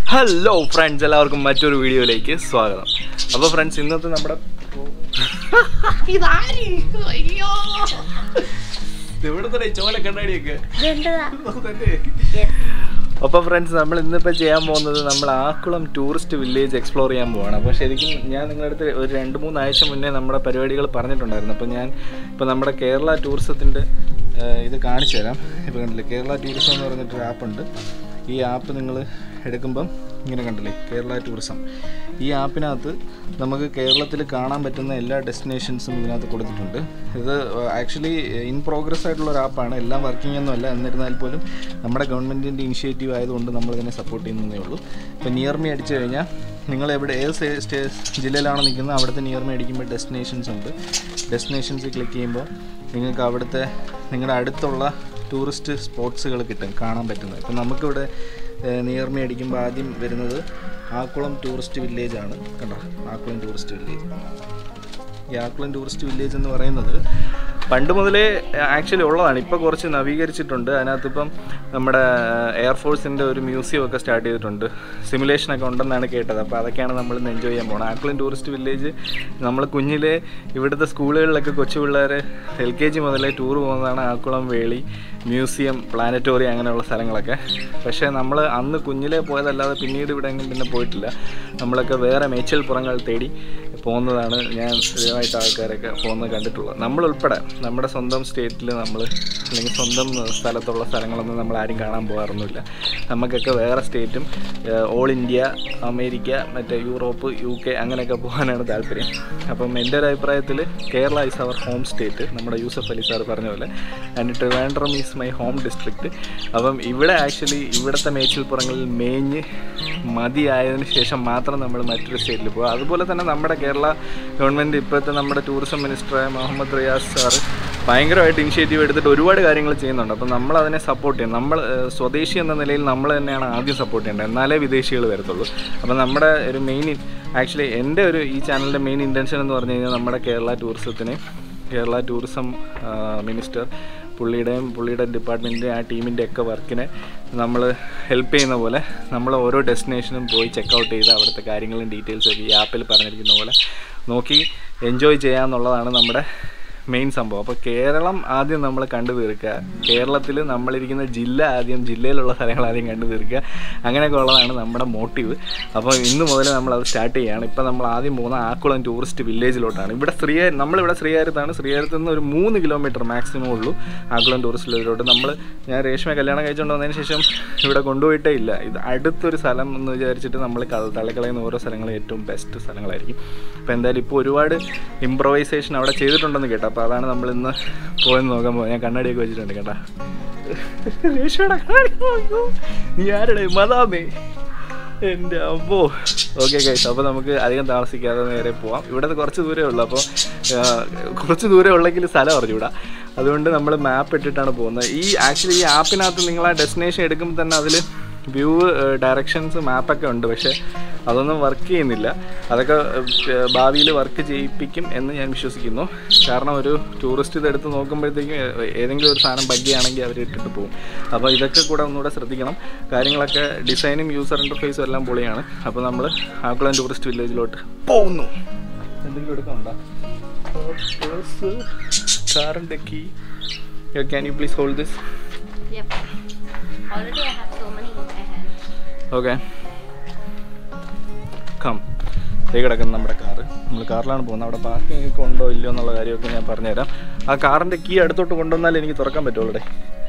Hello friends എല്ലാവർക്കും മറ്റൊരു വീഡിയോയിലേക്ക് സ്വാഗതം അപ്പോൾ ഫ്രണ്ട്സ് ഇന്നത്തെ നമ്മുടെ ഇവിടുത്തെ ചോല കണ്ണാടിയൊക്കെ അപ്പോൾ ഫ്രണ്ട്സ് നമ്മൾ ഇന്നിപ്പോൾ ചെയ്യാൻ പോകുന്നത് നമ്മൾ ആക്കുളം ടൂറിസ്റ്റ് വില്ലേജ് എക്സ്പ്ലോർ ചെയ്യാൻ പോവാണ് അപ്പോൾ ശരിക്കും ഞാൻ നിങ്ങളുടെ അടുത്ത് ഒരു രണ്ട് മൂന്ന് ആഴ്ച മുന്നേ നമ്മുടെ പരിപാടികൾ പറഞ്ഞിട്ടുണ്ടായിരുന്നു അപ്പോൾ ഞാൻ ഇപ്പോൾ നമ്മുടെ കേരള ടൂറിസത്തിൻ്റെ ഇത് കാണിച്ചു തരാം ഇപ്പോൾ കണ്ടില്ലേ കേരള ടൂറിസം എന്ന് പറഞ്ഞിട്ടൊരു ആപ്പുണ്ട് ഈ ആപ്പ് നിങ്ങൾ എടുക്കുമ്പം ഇങ്ങനെ കണ്ടില്ലേ കേരള ടൂറിസം ഈ ആപ്പിനകത്ത് നമുക്ക് കേരളത്തിൽ കാണാൻ പറ്റുന്ന എല്ലാ ഡെസ്റ്റിനേഷൻസും ഇതിനകത്ത് കൊടുത്തിട്ടുണ്ട് ഇത് ആക്ച്വലി ഇൻ പ്രോഗ്രസ് ആയിട്ടുള്ള ഒരു ആപ്പാണ് എല്ലാം വർക്കിംഗ് ഒന്നും അല്ല എന്നിരുന്നാൽ പോലും നമ്മുടെ ഗവൺമെൻറ്റിൻ്റെ ഇനിഷ്യേറ്റീവ് ആയതുകൊണ്ട് നമ്മൾ ഇതിനെ സപ്പോർട്ട് ചെയ്യുന്നതേ ഉള്ളൂ ഇപ്പോൾ നിയർ മീ അടിച്ചു കഴിഞ്ഞാൽ നിങ്ങൾ എവിടെ ഏത് സ്റ്റേ- സ്റ്റേ ജില്ലയിലാണ് നിൽക്കുന്നത് അവിടുത്തെ നിയർ മീ അടിക്കുമ്പോൾ ഡെസ്റ്റിനേഷൻസ് ഉണ്ട് ഡെസ്റ്റിനേഷൻസ് ക്ലിക്ക് ചെയ്യുമ്പോൾ നിങ്ങൾക്ക് അവിടുത്തെ നിങ്ങളുടെ അടുത്തുള്ള ടൂറിസ്റ്റ് സ്പോട്സുകൾ കിട്ടും കാണാൻ പറ്റുന്നത് ഇപ്പം നമുക്കിവിടെ നിയർ മീ അടിക്കുമ്പോൾ ആദ്യം വരുന്നത് ആക്കുളം ടൂറിസ്റ്റ് വില്ലേജ് ആണ് കണ്ടോ ആക്കുളം ടൂറിസ്റ്റ് വില്ലേജ് ഈ ആക്കുളം ടൂറിസ്റ്റ് വില്ലേജ് എന്ന് പറയുന്നത് പണ്ട് മുതലേ ആക്ച്വലി ഉള്ളതാണ് ഇപ്പോൾ കുറച്ച് നവീകരിച്ചിട്ടുണ്ട് അതിനകത്ത് ഇപ്പം നമ്മുടെ എയർഫോഴ്സിൻ്റെ ഒരു മ്യൂസിയം ഒക്കെ സ്റ്റാർട്ട് ചെയ്തിട്ടുണ്ട് സിമുലേഷനൊക്കെ ഉണ്ടെന്നാണ് കേട്ടത് അപ്പോൾ അതൊക്കെയാണ് നമ്മൾ ഇന്ന് എൻജോയ് ചെയ്യാൻ പോകുന്നത് ആക്കുളം ടൂറിസ്റ്റ് വില്ലേജ് നമ്മൾ കുഞ്ഞിലെ ഇവിടുത്തെ സ്കൂളുകളിലൊക്കെ കൊച്ചു പിള്ളേർ എൽ കെ ജി മുതലേ ടൂർ പോകുന്നതാണ് ആക്കുളം വേളി മ്യൂസിയം പ്ലാനറ്റോറിയം അങ്ങനെയുള്ള സ്ഥലങ്ങളൊക്കെ പക്ഷേ നമ്മൾ അന്ന് കുഞ്ഞിലേ പോയതല്ലാതെ പിന്നീട് ഇവിടെ എങ്ങും പിന്നെ പോയിട്ടില്ല നമ്മളൊക്കെ വേറെ മേച്ചൽ പുറങ്ങൾ തേടി പോകുന്നതാണ് ഞാൻ സ്ഥിരമായിട്ട് ആൾക്കാരൊക്കെ പോകുന്നത് കണ്ടിട്ടുള്ളത് നമ്മളുൾപ്പെടെ നമ്മുടെ സ്വന്തം സ്റ്റേറ്റിൽ നമ്മൾ അല്ലെങ്കിൽ സ്വന്തം സ്ഥലത്തുള്ള സ്ഥലങ്ങളൊന്നും നമ്മൾ ആരും കാണാൻ പോകാറൊന്നുമില്ല നമുക്കൊക്കെ വേറെ സ്റ്റേറ്റും ഓൾ ഇന്ത്യ അമേരിക്ക മറ്റേ യൂറോപ്പ് യു കെ അങ്ങനെയൊക്കെ പോകാനാണ് താല്പര്യം അപ്പം എൻ്റെ ഒരു അഭിപ്രായത്തിൽ Kerala is our home state നമ്മുടെ യൂസഫ് അലി സാർ പറഞ്ഞ പോലെ and Trivandrum is my home district അപ്പം ഇവിടെ ആക്ച്വലി ഇവിടുത്തെ മേച്ചിൽപ്പുറങ്ങളിൽ മേഞ്ഞ് മതിയായതിനു ശേഷം മാത്രം നമ്മൾ മറ്റൊരു സ്റ്റേറ്റിൽ പോകുക അതുപോലെ തന്നെ നമ്മുടെ കേരള ഗവൺമെൻറ് ഇപ്പോഴത്തെ നമ്മുടെ ടൂറിസം മിനിസ്റ്ററായ മുഹമ്മദ് റിയാസ് സാറ് ഭയങ്കരമായിട്ട് ഇനിഷ്യേറ്റീവ് എടുത്തിട്ട് ഒരുപാട് കാര്യങ്ങൾ ചെയ്യുന്നുണ്ട് അപ്പം നമ്മൾ അതിനെ സപ്പോർട്ട് ചെയ്യും നമ്മൾ ഏഹ്, സ്വദേശി എന്ന നിലയിൽ നമ്മൾ തന്നെയാണ് ആദ്യം സപ്പോർട്ട് ചെയ്യേണ്ടത് എന്നാലേ വിദേശികൾ വരത്തുള്ളൂ അപ്പം നമ്മുടെ ഒരു മെയിൻ ആക്ച്വലി എൻ്റെ ഒരു ഈ ചാനലിൻ്റെ മെയിൻ ഇൻറ്റൻഷൻ എന്ന് പറഞ്ഞു കഴിഞ്ഞാൽ നമ്മുടെ കേരള ടൂറിസത്തിനെ കേരള ടൂറിസം ആ, മിനിസ്റ്റർ പുള്ളിയുടെയും പുള്ളിയുടെ ഡിപ്പാർട്ട്മെൻറ്റിൻ്റെ ആ ടീമിൻ്റെ ഒക്കെ വർക്കിനെ നമ്മൾ ഹെൽപ്പ് ചെയ്യുന്ന പോലെ നമ്മൾ ഓരോ ഡെസ്റ്റിനേഷനും പോയി ചെക്ക് ഔട്ട് ചെയ്ത് അവിടുത്തെ കാര്യങ്ങളും ഡീറ്റെയിൽസും ഒക്കെ ഈ ആപ്പിൽ പറഞ്ഞിരിക്കുന്ന പോലെ നോക്കി എൻജോയ് ചെയ്യാന്നുള്ളതാണ് നമ്മുടെ മെയിൻ സംഭവം അപ്പോൾ കേരളം ആദ്യം നമ്മൾ കണ്ടു തീർക്കുക കേരളത്തിൽ നമ്മളിരിക്കുന്ന ജില്ല ആദ്യം ജില്ലയിലുള്ള സ്ഥലങ്ങൾ ആദ്യം കണ്ടു തീർക്കുക അങ്ങനെയൊക്കെ ഉള്ളതാണ് നമ്മുടെ മോട്ടീവ് അപ്പോൾ ഇന്ന് മുതൽ നമ്മൾ അത് സ്റ്റാർട്ട് ചെയ്യുകയാണ് ഇപ്പോൾ നമ്മൾ ആദ്യം പോകുന്ന ആക്കുളം ടൂറിസ്റ്റ് വില്ലേജിലോട്ടാണ് ഇവിടെ ശ്രീ നമ്മളിവിടെ ശ്രീകാര്യത്താണ് ശ്രീകാര്യത്ത് നിന്ന് ഒരു മൂന്ന് കിലോമീറ്റർ മാക്സിമം ഉള്ളൂ ആക്കുളം ടൂറിസ്റ്റ് വില്ലേജിലോട്ട് നമ്മൾ ഞാൻ രേഷ്മ കല്യാണം കഴിച്ചുകൊണ്ട് വന്നതിന് ശേഷം ഇവിടെ കൊണ്ടുപോയിട്ടേ ഇല്ല ഇത് അടുത്തൊരു സ്ഥലം എന്ന് വിചാരിച്ചിട്ട് നമ്മൾ ക- തള്ളിക്കളയുന്ന ഓരോ സ്ഥലങ്ങളും ഏറ്റവും ബെസ്റ്റ് സ്ഥലങ്ങളായിരിക്കും അപ്പോൾ എന്തായാലും ഇപ്പോൾ ഒരുപാട് ഇമ്പ്രവൈസേഷൻ അവിടെ ചെയ്തിട്ടുണ്ടെന്ന് കേട്ടോ അപ്പോൾ അതാണ് നമ്മൾ ഇന്ന് പോയെന്ന് നോക്കാൻ പോകുന്നത് ഞാൻ കണ്ണാടിയൊക്കെ വെച്ചിട്ടുണ്ട് കേട്ടാ രേഷ്മയുടെ കണ്ണാടി നോക്കൂ. നീ ആരുടെ മതാമേ എൻ്റെ അമ്മോ ഓക്കെ ഗൈസ് അപ്പോൾ നമുക്ക് അധികം താമസിക്കാതെ നേരെ പോവാം ഇവിടെ കുറച്ച് ദൂരമേ ഉള്ളൂ അപ്പോൾ ആ, കുറച്ച് ദൂരം ഉള്ളെങ്കിൽ സ്ഥലം അറിഞ്ഞൂടാ അതുകൊണ്ട് നമ്മൾ മാപ്പ് ഇട്ടിട്ടാണ് പോകുന്നത് ഈ ആക്ച്വലി ഈ ആപ്പിനകത്ത് നിങ്ങൾ ആ ഡെസ്റ്റിനേഷൻ എടുക്കുമ്പോൾ തന്നെ അതിൽ വ്യൂ ഡയറക്ഷൻസ് മാപ്പൊക്കെ ഉണ്ട് പക്ഷേ അതൊന്നും വർക്ക് ചെയ്യുന്നില്ല അതൊക്കെ ഏഹ്, ഭാവിയിൽ വർക്ക് ചെയ്യിപ്പിക്കും എന്ന് ഞാൻ വിശ്വസിക്കുന്നു കാരണം ഒരു ടൂറിസ്റ്റ് ഇതെടുത്ത് നോക്കുമ്പോഴത്തേക്കും ഏ- ഏതെങ്കിലും ഒരു സാധനം ബഗ്ഗിയാണെങ്കിൽ അവർ ഇട്ടിട്ട് പോകും അപ്പോൾ ഇതൊക്കെ കൂടെ ഒന്നുകൂടെ ശ്രദ്ധിക്കണം കാര്യങ്ങളൊക്കെ ഡിസൈനും യൂസർ ഇൻ്റർഫേസും എല്ലാം പൊളിയാണ് അപ്പോൾ നമ്മൾ ആക്കുളം ടൂറിസ്റ്റ് വില്ലേജിലോട്ട് പോകുന്നു എന്തെങ്കിലും എടുക്കണ്ടോ കാറിൻ്റെ key can you please hold this Yep. Already I have so many in my hand. Okay come ദേ കിടക്കുന്ന നമ്മുടെ കാറ് നമ്മൾ കാറിലാണ് പോകുന്നത് അവിടെ പാർക്കിംഗ് ഒക്കെ ഉണ്ടോ ഇല്ലയോ എന്നുള്ള കാര്യമൊക്കെ ഞാൻ പറഞ്ഞുതരാം ആ കാറിൻ്റെ കീ അടുത്തോട്ട് കൊണ്ടുവന്നാൽ എനിക്ക് തുറക്കാൻ പറ്റുള്ളൂ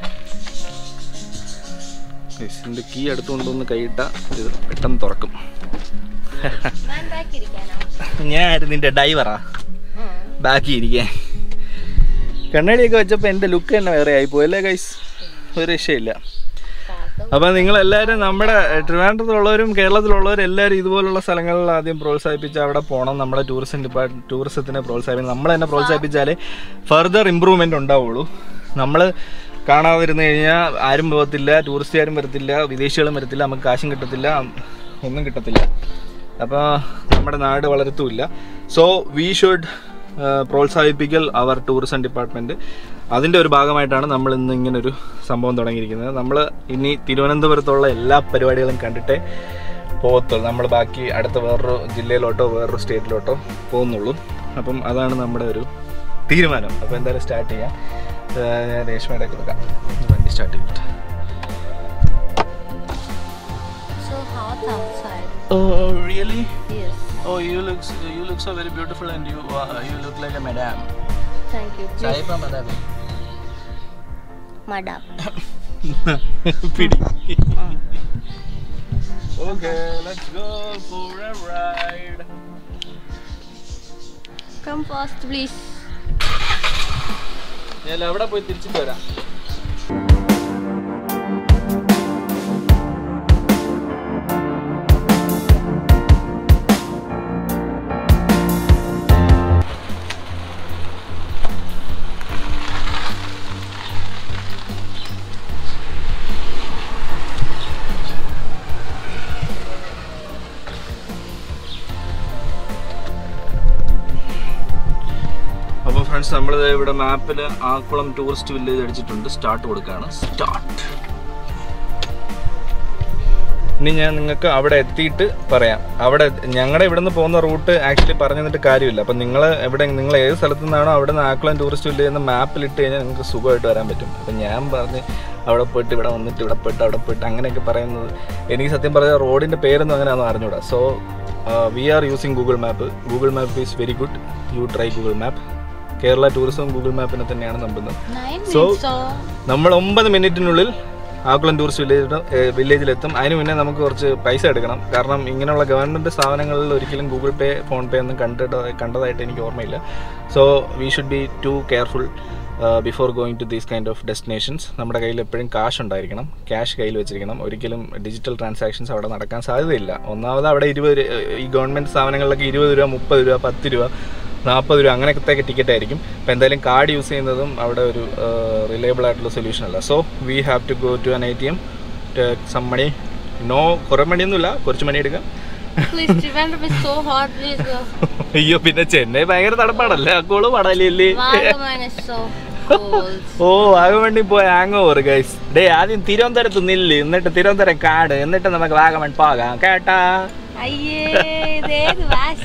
ഇതിൻ്റെ കീ അടുത്ത് കൊണ്ടുവന്ന് കൈയിട്ടാൽ ഇത് പെട്ടെന്ന് തുറക്കും ഞാൻ ബാക്ക് ഇരിക്കാനോ ഞാൻ നിൻ്റെ ഡൈവറാ ബാക്കി ഇരിക്കാൻ കണ്ണാടിയൊക്കെ വെച്ചപ്പോൾ എൻ്റെ ലുക്ക് തന്നെ വേറെ ആയിപ്പോയല്ലേ ഗൈസ് ഒരു രക്ഷയില്ല അപ്പം നിങ്ങളെല്ലാവരും നമ്മുടെ ട്രിവാൻഡ്രത്തുള്ളവരും കേരളത്തിലുള്ളവരും എല്ലാവരും ഇതുപോലുള്ള സ്ഥലങ്ങളിൽ ആദ്യം പ്രോത്സാഹിപ്പിച്ച് അവിടെ പോകണം നമ്മുടെ ടൂറിസം ഡിപ്പാർട്ട് ടൂറിസത്തിനെ പ്രോത്സാഹിപ്പിക്കണം നമ്മൾ തന്നെ പ്രോത്സാഹിപ്പിച്ചാലേ ഫർദർ ഇമ്പ്രൂവ്മെൻ്റ് ഉണ്ടാവുള്ളൂ നമ്മൾ കാണാതിരുന്നു കഴിഞ്ഞാൽ ആരും പോകത്തില്ല ടൂറിസ്റ്റുകാരും വരത്തില്ല വിദേശികളും വരത്തില്ല നമുക്ക് കാശും കിട്ടത്തില്ല ഒന്നും കിട്ടത്തില്ല അപ്പോൾ നമ്മുടെ നാട് വളരത്തുമില്ല സോ വി ഷുഡ് പ്രോത്സാഹിപ്പിക്കൽ അവർ ടൂറിസം ഡിപ്പാർട്ട്മെൻറ്റ് അതിൻ്റെ ഒരു ഭാഗമായിട്ടാണ് നമ്മൾ ഇന്ന് ഇങ്ങനൊരു സംഭവം തുടങ്ങിയിരിക്കുന്നത് നമ്മൾ ഇനി തിരുവനന്തപുരത്തുള്ള എല്ലാ പരിപാടികളും കണ്ടിട്ടേ പോകത്തുള്ളൂ നമ്മൾ ബാക്കി അടുത്ത വേറൊരു ജില്ലയിലോട്ടോ വേറൊരു സ്റ്റേറ്റിലോട്ടോ പോകുന്നുള്ളൂ അപ്പം അതാണ് നമ്മുടെ ഒരു തീരുമാനം അപ്പോൾ എന്തായാലും സ്റ്റാർട്ട് ചെയ്യാം ഏർ ഞാൻ രേഷ്മയുടെ ഒക്കെ എടുക്കാം വണ്ടി സ്റ്റാർട്ട് ചെയ്തിട്ട് So hot outside. Oh really Yes. Oh you looks you look so very beautiful and you you look like a madam Thank you. Please. സായിപ്പ മാഡാം Madam. പിടി okay let's go for a ride Come fast, please. ഞാൻ അവിടെ പോയി തിരിച്ചിട്ട് വരാം അപ്പോൾ friends നമ്മൾ ഇവിടെ മാപ്പിൽ ആക്കുളം ടൂറിസ്റ്റ് വില്ലേജ് അടിച്ചിട്ടുണ്ട് സ്റ്റാർട്ട് കൊടുക്കുകയാണ് സ്റ്റാർട്ട് ഇനി ഞാൻ നിങ്ങൾക്ക് അവിടെ എത്തിയിട്ട് പറയാം അവിടെ ഞങ്ങളുടെ ഇവിടെ നിന്ന് പോകുന്ന റൂട്ട് ആക്ച്വലി പറഞ്ഞു തന്നിട്ട് കാര്യമില്ല അപ്പം നിങ്ങൾ എവിടെ നിങ്ങൾ ഏത് സ്ഥലത്തു നിന്നാണോ അവിടെ നിന്ന് ആക്കുളം ടൂറിസ്റ്റ് വില്ലേജ് എന്ന് മാപ്പിൽ ഇട്ട് കഴിഞ്ഞാൽ നിങ്ങൾക്ക് സുഖമായിട്ട് വരാൻ പറ്റും അപ്പം ഞാൻ പറഞ്ഞ് അവിടെ പോയിട്ട് ഇവിടെ വന്നിട്ട് ഇവിടെ പോയിട്ട് അവിടെ പോയിട്ട് അങ്ങനെയൊക്കെ പറയുന്നത് എനിക്ക് സത്യം പറഞ്ഞാൽ റോഡിൻ്റെ പേരൊന്നും അങ്ങനെയാണെന്ന് അറിഞ്ഞൂടാ so we are using Google map Google map is very good you try Google map Kerala tourism Google മാപ്പിനെ തന്നെയാണ് നമ്പുന്നത് Nine So- minutes. So നമ്മൾ ഒമ്പത് മിനിറ്റിനുള്ളിൽ ആക്കുളം ടൂറിസ്റ്റ് വില്ലേജ് വില്ലേജിലെത്തും അതിന് മുന്നേ നമുക്ക് കുറച്ച് പൈസ എടുക്കണം കാരണം ഇങ്ങനെയുള്ള ഗവൺമെൻറ് സ്ഥാപനങ്ങളിൽ ഒരിക്കലും ഗൂഗിൾ പേ ഫോൺ പേ ഒന്നും കണ്ടിട്ട് കണ്ടതായിട്ട് എനിക്ക് ഓർമ്മയില്ല so we should be to careful before going to these kind of destinations നമ്മുടെ കയ്യിൽ എപ്പോഴും കാശ് ഉണ്ടായിരിക്കണം ക്യാഷ് കയ്യിൽ വെച്ചിരിക്കണം ഒരിക്കലും ഡിജിറ്റൽ ട്രാൻസാക്ഷൻസ് അവിടെ നടക്കാൻ സാധ്യതയില്ല ഒന്നാമത് അവിടെ ഇരുപത് രൂ- ഈ ഗവൺമെൻറ് സ്ഥാപനങ്ങളിലൊക്കെ ഇരുപത് രൂപ മുപ്പത് രൂപ പത്ത് രൂപ നാൽപ്പത് രൂപ അങ്ങനത്തെ ടിക്കറ്റ് ആയിരിക്കും അപ്പോൾ എന്തായാലും കാർഡ് യൂസ് ചെയ്യുന്നതും അവിടെ ഒരു റിലയബിൾ ആയിട്ടുള്ള സൊല്യൂഷൻ അല്ല so we have to go to an A T M some money no കുറേ മണിയൊന്നുമില്ല കുറച്ച് മണി എടുക്കാം please, Trivandrum is so hot. Please go. അയ്യോ പിന്നെ ചെന്നൈ ഭയങ്കര തണുപ്പാണല്ലേ അക്കോള് പടലല്ലേ Vagaman is so cold. ഓ വാഗമണ്ണി പോയ ഹാങ് ഓവർ ഗൈസ് ഡേ ആദ്യം തിരുവനന്തപുരത്ത് നില്ല് എന്നിട്ട് തിരുവനന്തപുരം കാട് എന്നിട്ട് നമുക്ക് വാഗമൺ പോകാം കേട്ടാ അയ്യേ ഇതേത് ഭാഷ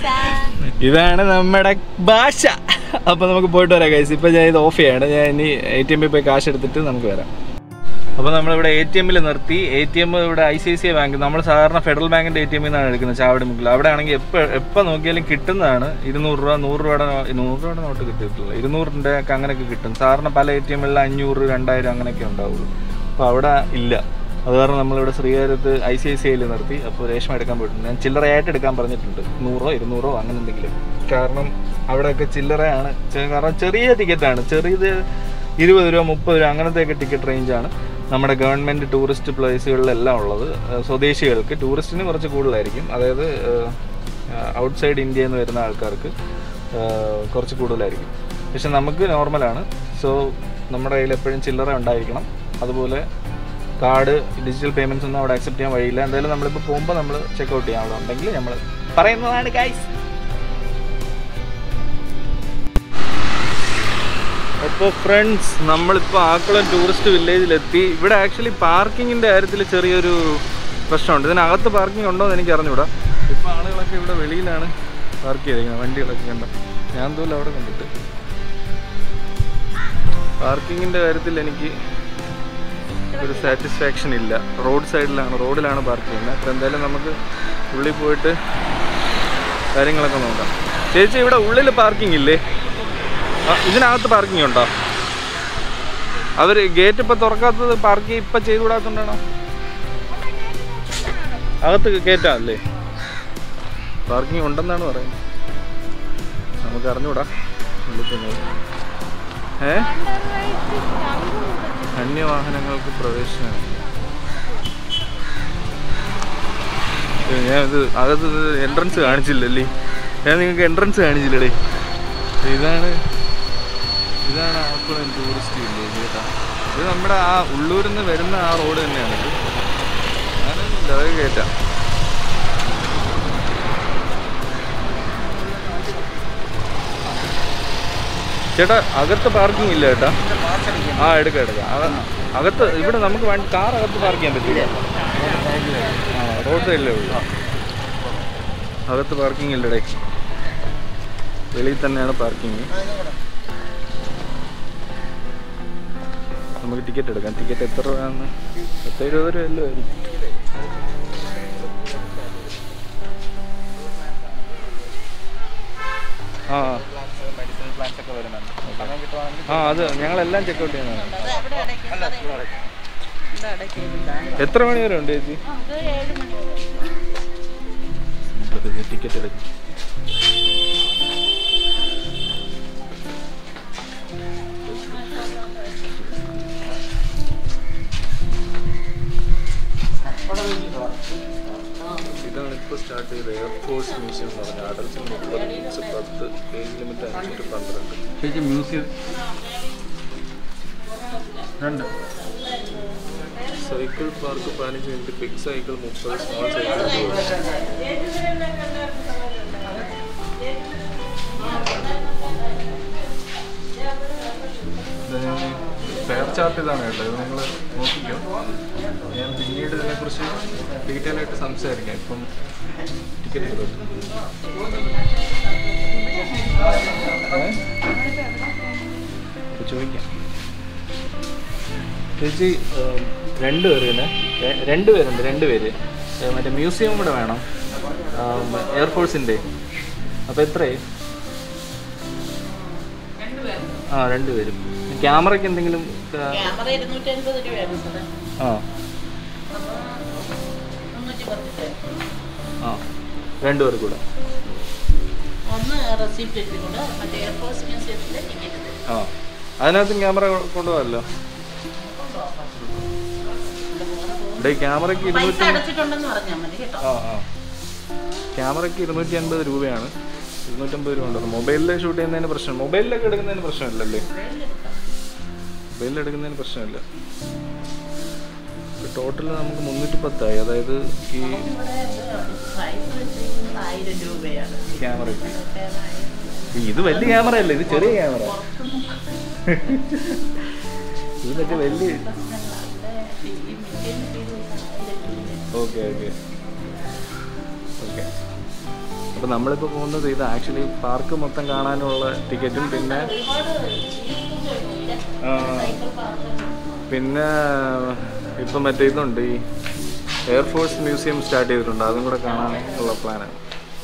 ഇതാണ് നമ്മുടെ ഭാഷ അപ്പൊ നമുക്ക് പോയിട്ട് വരാം ഗൈസ് ഇപ്പൊ ഞാൻ ഇത് ഓഫ് ചെയ്യാണ് ഞാൻ ഇനി എ ടി എമ്മിൽ പോയി കാശ് എടുത്തിട്ട് നമുക്ക് വരാം അപ്പോൾ നമ്മളിവിടെ എ ടി എമ്മിൽ നിർത്തി എ ടി എം ഇവിടെ I C I C I bank നമ്മൾ സാധാരണ ഫെഡറൽ ബാങ്കിൻ്റെ എ ടി എമ്മിൽ നിന്നാണ് എടുക്കുന്നത് ചാവടി മുക്കിൽ അവിടെ ആണെങ്കിൽ എപ്പോൾ എപ്പോൾ നോക്കിയാലും കിട്ടുന്നതാണ് ഇരുന്നൂറ് രൂപ നൂറ് രൂപയുടെ നോ- നൂറ് രൂപയുടെ നോട്ട് കിട്ടിയിട്ടില്ല ഇരുന്നൂറിൻ്റെ ഒക്കെ അങ്ങനെയൊക്കെ കിട്ടും സാധാരണ പല എ ടി എമ്മിൽ അഞ്ഞൂറ് രണ്ടായിരം അങ്ങനെയൊക്കെ ഉണ്ടാവുള്ളൂ അപ്പോൾ അവിടെ ഇല്ല അത് കാരണം നമ്മളിവിടെ ശ്രീകാര്യത്ത് ഐ സി ഐ സി ഐയിൽ നിർത്തി അപ്പോൾ രേഷ്മ എടുക്കാൻ പോയിട്ടുണ്ട് ഞാൻ ചില്ലറയായിട്ട് എടുക്കാൻ പറഞ്ഞിട്ടുണ്ട് നൂറോ ഇരുന്നൂറോ അങ്ങനെ എന്തെങ്കിലും കാരണം അവിടെയൊക്കെ ചില്ലറയാണ് ചെ- കാരണം ചെറിയ ടിക്കറ്റാണ് ചെറിയത് ഇരുപത് രൂപ മുപ്പത് രൂപ അങ്ങനത്തെയൊക്കെ ടിക്കറ്റ് റേഞ്ചാണ് നമ്മുടെ ഗവൺമെൻറ് ടൂറിസ്റ്റ് പ്ലേസുകളിലെല്ലാം ഉള്ളത് ഏഹ് സ്വദേശികൾക്ക് ടൂറിസ്റ്റിന് കുറച്ച് കൂടുതലായിരിക്കും അതായത് ഔട്ട്സൈഡ് ഇന്ത്യയിൽ നിന്ന് വരുന്ന ആൾക്കാർക്ക് ഏഹ് കുറച്ച് കൂടുതലായിരിക്കും പക്ഷെ നമുക്ക് നോർമലാണ് സോ നമ്മുടെ കയ്യിൽ എപ്പോഴും ചില്ലറ ഉണ്ടായിരിക്കണം അതുപോലെ കാർഡ് ഡിജിറ്റൽ പേയ്മെൻറ്റ്സ് ഒന്നും അവിടെ അക്സെപ്റ്റ് ചെയ്യാൻ വഴിയില്ല എന്തായാലും നമ്മളിപ്പോൾ പോകുമ്പോൾ നമ്മൾ ചെക്കൗട്ട് ചെയ്യാൻ അവിടെ ഉണ്ടെങ്കിൽ നമ്മൾ പറയുന്നതാണ് ഗൈസ് അപ്പോൾ ഫ്രണ്ട്സ് നമ്മളിപ്പോൾ ആക്കുളം ടൂറിസ്റ്റ് വില്ലേജിലെത്തി ഇവിടെ ആക്ച്വലി പാർക്കിങ്ങിൻ്റെ കാര്യത്തിൽ ചെറിയൊരു പ്രശ്നമുണ്ട് ഇതിനകത്ത് പാർക്കിംഗ് ഉണ്ടോ എന്ന് എനിക്ക് അറിഞ്ഞൂടാ ഇപ്പോൾ ആളുകളൊക്കെ ഇവിടെ വെളിയിലാണ് പാർക്ക് ചെയ്തിരിക്കുന്നത് വണ്ടികളൊക്കെ കണ്ട ഞാൻ തോലും അവിടെ കണ്ടിട്ട് പാർക്കിങ്ങിൻ്റെ കാര്യത്തിൽ എനിക്ക് ഒരു സാറ്റിസ്ഫാക്ഷൻ ഇല്ല റോഡ് സൈഡിലാണ് റോഡിലാണ് പാർക്ക് ചെയ്യുന്നത് അപ്പോൾ എന്തായാലും നമുക്ക് ഉള്ളിൽ പോയിട്ട് കാര്യങ്ങളൊക്കെ നോക്കാം ചേച്ചി ഇവിടെ ഉള്ളിൽ പാർക്കിംഗ് ഇല്ലേ ആ, ഇതിനകത്ത് പാർക്കിംഗ് ഉണ്ടോ അവർ ഗേറ്റ് ഇപ്പം തുറക്കാത്തത് പാർക്ക് ഇപ്പം ചെയ്തു വിടാത്തോണ്ടാണോ അകത്ത് കയറ്റാം അല്ലേ പാർക്കിംഗ് ഉണ്ടെന്നാണ് പറയുന്നത് നമുക്ക് അറിഞ്ഞൂടാ ഉള്ളിൽ ചെന്ന് ഏ അന്യവാഹനങ്ങൾക്ക് പ്രവേശനം ഞാൻ ഇത് അകത്ത് എൻട്രൻസ് കാണിച്ചില്ലല്ലേ ഞാൻ നിങ്ങൾക്ക് എൻട്രൻസ് കാണിച്ചില്ലടേ ഇതാണ് ഇതാണ് ആക്കുളം ടൂറിസ്റ്റ് വില്ലേജ് കേട്ടാ ഇത് നമ്മുടെ ആ ഉള്ളൂരിൽ നിന്ന് വരുന്ന ആ റോഡ് തന്നെയാണ് ഇത് ഞാനൊന്നുമില്ല അതൊക്കെ കയറ്റാം ചേട്ടാ അകത്ത് പാർക്കിംഗ് ഇല്ല ചേട്ടാ ആ എടുക്കാം എടുക്കാം അക- അകത്ത് ഇവിടെ നമുക്ക് വണ്ടി കാർ അകത്ത് പാർക്ക് ചെയ്യാൻ പറ്റില്ല ആ റോഡ് സൈഡിലേ ഉള്ളൂ അകത്ത് പാർക്കിംഗ് ഇല്ലടേ വെളിയിൽ തന്നെയാണ് പാർക്കിംഗ് നമുക്ക് ടിക്കറ്റ് എടുക്കാം ടിക്കറ്റ് എത്ര രൂപയാണെന്ന് പത്ത് ഇരുപത് രൂപ അല്ലോ ആയിരിക്കും ആ ആ അത് ഞങ്ങളെല്ലാം ചെക്കൗട്ട് ചെയ്യുന്നതാണ് എത്ര മണി വരെ ഉണ്ട് ചേച്ചി ടിക്കറ്റ് എടുക്കും ഇതാണ് ഇപ്പോൾ സ്റ്റാർട്ട് ചെയ്തത് എയർഫോഴ്സ് മ്യൂസിയം എന്ന് പറഞ്ഞാൽ അഡൽസിന് മുപ്പത് കിഡ്സ് പത്ത് ഏജ് ലിമിറ്റ് അഞ്ച് ടു പന്ത്രണ്ട് ചേച്ചി മ്യൂസിയം രണ്ട് സൈക്കിൾ പാർക്ക് പതിനഞ്ച് മിനിറ്റ് ബിഗ് സൈക്കിൾ മുപ്പത് സ്മോൾ സൈക്കിൾ ഇരുപത് ഫെയർ ചാർട്ട് ഇതാണ് കേട്ടോ ഇത് നിങ്ങൾ നോക്കിക്കോ ഞാൻ പിന്നീട് ഇതിനെക്കുറിച്ച് ഡീറ്റെയിൽ ആയിട്ട് സംസാരിക്കാം ഇപ്പം ടിക്കറ്റ് എടുത്തു അപ്പോൾ ചോദിക്കാം ചേച്ചി ഏം, രണ്ട് പേര് തന്നെ രെ- രണ്ട് പേരുണ്ട് രണ്ട് പേര് ഏ, മറ്റേ മ്യൂസിയം കൂടെ വേണം എയർഫോഴ്സിൻ്റെ അപ്പോൾ എത്രയായി ആ രണ്ട് പേരും ക്യാമറയ്ക്ക് എന്തെങ്കിലും ആ, ക്യാമറ ഇരുന്നൂറ്റി അൻപത് രൂപയാണ് സാറേ ആ അപ്പോൾ മുന്നൂറ്റി പത്ത് രൂപ ആ രണ്ട് പേർ കൂടെ ഒന്ന് റെസിപ്റ്റ് ഇട്ടിട്ടുണ്ട് മറ്റേ എയർഫോഴ്സ് മ്യൂസിയത്തിൻ്റെ ടിക്കറ്റ് ആ അതിനകത്തും ക്യാമറ കൊണ്ടുപോകാമല്ലോ ഇവിടെ ഈ ക്യാമറയ്ക്ക് പൈസ ഇരുന്നൂറ്റി അടച്ചിട്ടുണ്ടെന്ന് പറഞ്ഞാൽ മതി കേട്ടോ ആ ആ ക്യാമറയ്ക്ക് ഇരുന്നൂറ്റി അൻപത് രൂപയാണ് ഇരുന്നൂറ്റമ്പത് രൂപ ഉണ്ടോ മൊബൈലിൽ ഷൂട്ട് ചെയ്യുന്നതിന് പ്രശ്നം മൊബൈലിലൊക്കെ എടുക്കുന്നതിന് പ്രശ്നമില്ലല്ലേ മൊബൈലിൽ എടുക്കുന്നതിന് പ്രശ്നമില്ല ടോട്ടൽ നമുക്ക് മുന്നൂറ്റി പത്തായി അതായത് ഈ ഇവിടെ പ്രൈസ് വെച്ചിരിക്കുന്നത് ആയിരം രൂപയാണ് ക്യാമറയ്ക്ക് റിട്ടേൺ ഇത് വലിയ ക്യാമറ അല്ലേ ഇത് ചെറിയ ക്യാമറ ഇത് മറ്റേ വലിയ ഓക്കെ ഓക്കെ ഓക്കെ അപ്പോൾ നമ്മളിപ്പോൾ പോകുന്നത് ഇത് ആക്ച്വലി പാർക്ക് മൊത്തം കാണാനുള്ള ടിക്കറ്റും പിന്നെ ആ, പിന്നെ ഇപ്പം മറ്റേ ഇതുണ്ട് ഈ എയർഫോഴ്സ് മ്യൂസിയം സ്റ്റാർട്ട് ചെയ്തിട്ടുണ്ട് അതും കൂടെ കാണാൻ ഉള്ള പ്ലാനാണ്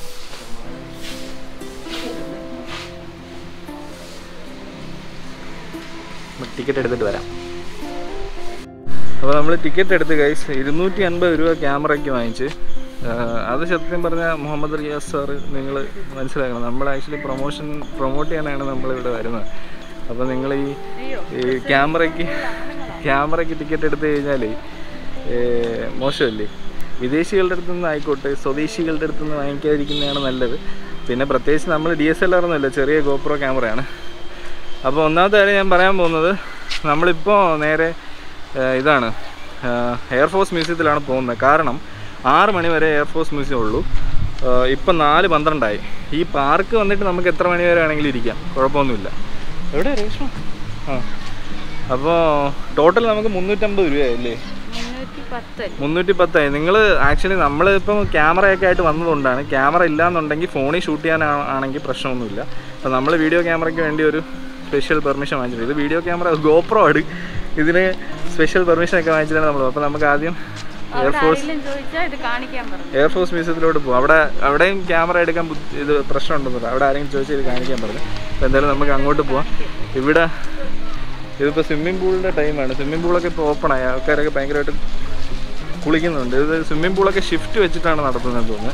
ടിക്കറ്റ് എടുത്തിട്ട് വരാം അപ്പോൾ നമ്മൾ ടിക്കറ്റ് എടുത്ത് കൈസ് ഇരുന്നൂറ്റി അൻപത് രൂപ ക്യാമറയ്ക്ക് വാങ്ങിച്ച് ആ, അത് സത്യം പറഞ്ഞാൽ മുഹമ്മദ് റിയാസ് സാറ് നിങ്ങൾ മനസ്സിലാക്കണം നമ്മൾ ആക്ച്വലി പ്രൊമോഷൻ പ്രൊമോട്ട് ചെയ്യാനാണ് നമ്മളിവിടെ വരുന്നത് അപ്പോൾ നിങ്ങൾ ഈ ഈ ക്യാമറയ്ക്ക് ക്യാമറയ്ക്ക് ടിക്കറ്റ് എടുത്തു കഴിഞ്ഞാൽ മോശമല്ലേ വിദേശികളുടെ അടുത്ത് നിന്ന് ആയിക്കോട്ടെ സ്വദേശികളുടെ അടുത്ത് നിന്ന് വാങ്ങിക്കാതിരിക്കുന്നതാണ് നല്ലത് പിന്നെ പ്രത്യേകിച്ച് നമ്മൾ ഡി എസ് എൽ ആർ ഒന്നുമല്ല ചെറിയ ഗോപ്രോ ക്യാമറയാണ് അപ്പോൾ ഒന്നാമത്തെ കാര്യം ഞാൻ പറയാൻ പോകുന്നത് നമ്മളിപ്പോൾ നേരെ ആ, ഇതാണ് ആ, എയർഫോഴ്സ് മ്യൂസിയത്തിലാണ് പോകുന്നത് കാരണം ആറ് മണി വരെ എയർഫോഴ്സ് മ്യൂസിയം ഉള്ളൂ ആ, ഇപ്പം നാല് പന്ത്രണ്ടായി ഈ പാർക്ക് വന്നിട്ട് നമുക്ക് എത്ര മണി വരെ ആണെങ്കിലും ഇരിക്കാം കുഴപ്പമൊന്നുമില്ല എവിടെ രേഷ്മ ആ അപ്പോൾ ടോട്ടൽ നമുക്ക് മുന്നൂറ്റമ്പത് രൂപയായില്ലേ മുന്നൂറ്റി പത്ത് മുന്നൂറ്റി പത്തായി നിങ്ങൾ ആക്ച്വലി നമ്മൾ ഇപ്പം ക്യാമറയൊക്കെ ആയിട്ട് വന്നതുകൊണ്ടാണ് ക്യാമറ ഇല്ലാന്നുണ്ടെങ്കിൽ ഫോണിൽ ഷൂട്ട് ചെയ്യാൻ ആണെങ്കിൽ പ്രശ്നമൊന്നുമില്ല അപ്പോൾ നമ്മൾ വീഡിയോ ക്യാമറയ്ക്ക് വേണ്ടി ഒരു സ്പെഷ്യൽ പെർമിഷൻ വാങ്ങിച്ചിട്ടുണ്ട് ഇത് വീഡിയോ ക്യാമറ ഗോപ്രോ ആണ് ഇതിന് സ്പെഷ്യൽ പെർമിഷൻ ഒക്കെ വാങ്ങിച്ചിട്ടാണ് നമ്മൾ അപ്പോൾ നമുക്ക് ആദ്യം എയർഫോഴ്സ് ആരെങ്കിലും ചോദിച്ചാൽ ഇത് കാണിക്കാൻ പറഞ്ഞു എയർഫോഴ്സ് മ്യൂസിയത്തിലോട്ട് പോകും അവിടെ അവിടെയും ക്യാമറ എടുക്കാൻ ബുദ്ധി- ഇത് പ്രശ്നമുണ്ടെന്നില്ല അവിടെ ആരെങ്കിലും ചോദിച്ചാൽ ഇത് കാണിക്കാൻ പറഞ്ഞു അപ്പോൾ എന്തായാലും നമുക്ക് അങ്ങോട്ട് പോവാം ഇവിടെ ഇതിപ്പോൾ സ്വിമ്മിംഗ് പൂളിൻ്റെ ടൈമാണ് സ്വിമ്മിംഗ് പൂളൊക്കെ ഇപ്പോൾ ഓപ്പണായി ആൾക്കാരൊക്കെ ഭയങ്കരമായിട്ട് കുളിക്കുന്നുണ്ട് ഇത് സ്വിമ്മിംഗ് പൂളൊക്കെ ഷിഫ്റ്റ് വെച്ചിട്ടാണ് നടത്തുന്നത് തോന്നുന്നത്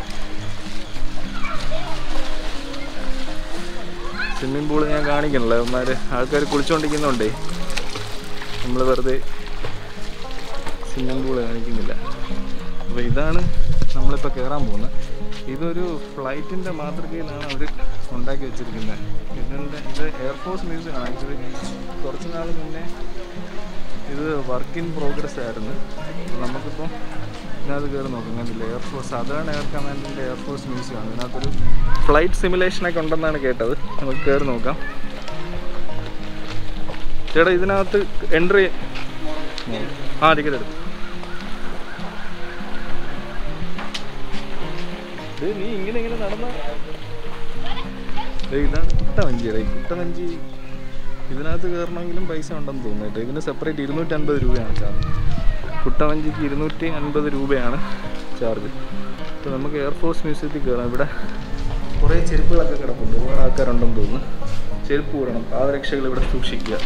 സ്വിമ്മിംഗ് പൂൾ ഞാൻ കാണിക്കണല്ലോ അവന്മാർ ആൾക്കാർ കുളിച്ചുകൊണ്ടിരിക്കുന്നുണ്ടേ നമ്മൾ വെറുതെ സ്വിമ്മിംഗ് പൂൾ കാണിക്കുന്നില്ല അപ്പോൾ ഇതാണ് നമ്മളിപ്പോൾ കയറാൻ പോകുന്നത് ഇതൊരു ഫ്ലൈറ്റിൻ്റെ മാതൃകയിലാണ് അവർ ഉണ്ടാക്കി വെച്ചിരിക്കുന്നത് ഇതിൻ്റെ ഇത് എയർഫോഴ്സ് മ്യൂസിയമാണ് ആക്ച്വലി കുറച്ച് നാൾ മുന്നേ ഇത് വർക്ക് ഇൻ പ്രോഗ്രസ് ആയിരുന്നു അപ്പോൾ നമുക്കിപ്പോൾ ഇതിനകത്ത് കയറി നോക്കാം കണ്ടില്ല എയർഫോഴ്സ് സദേൺ എയർ കമാൻഡിൻ്റെ എയർഫോഴ്സ് മ്യൂസിയമാണ് ഇതിനകത്തൊരു ഫ്ലൈറ്റ് സിമുലേഷനൊക്കെ ഉണ്ടെന്നാണ് കേട്ടത് നമുക്ക് കയറി നോക്കാം ചേട്ടാ ഇതിനകത്ത് എൻട്രി ആ ടിക്കറ്റ് എടുത്തു ഇത് നീ ഇങ്ങനെ ഇങ്ങനെ നടന്ന ഇതാണ് കുട്ടവഞ്ചിയുടെ ഈ കുട്ടവഞ്ചി ഇതിനകത്ത് കയറണമെങ്കിലും പൈസ ഉണ്ടെന്ന് തോന്നുന്നു കേട്ടോ ഇതിന് സെപ്പറേറ്റ് ഇരുന്നൂറ്റി അൻപത് രൂപയാണ് ചാർജ് കുട്ടവഞ്ചിക്ക് ഇരുന്നൂറ്റി അൻപത് രൂപയാണ് ചാർജ് അപ്പോൾ നമുക്ക് എയർഫോഴ്സ് മ്യൂസിയത്തിൽ കയറാം ഇവിടെ കുറേ ചെരുപ്പുകളൊക്കെ കിടപ്പുണ്ട് ഒരുപാട് ആൾക്കാരുണ്ടെന്ന് തോന്നുന്നു ചെരുപ്പ് കൂടണം പാദരക്ഷകൾ ഇവിടെ സൂക്ഷിക്കുക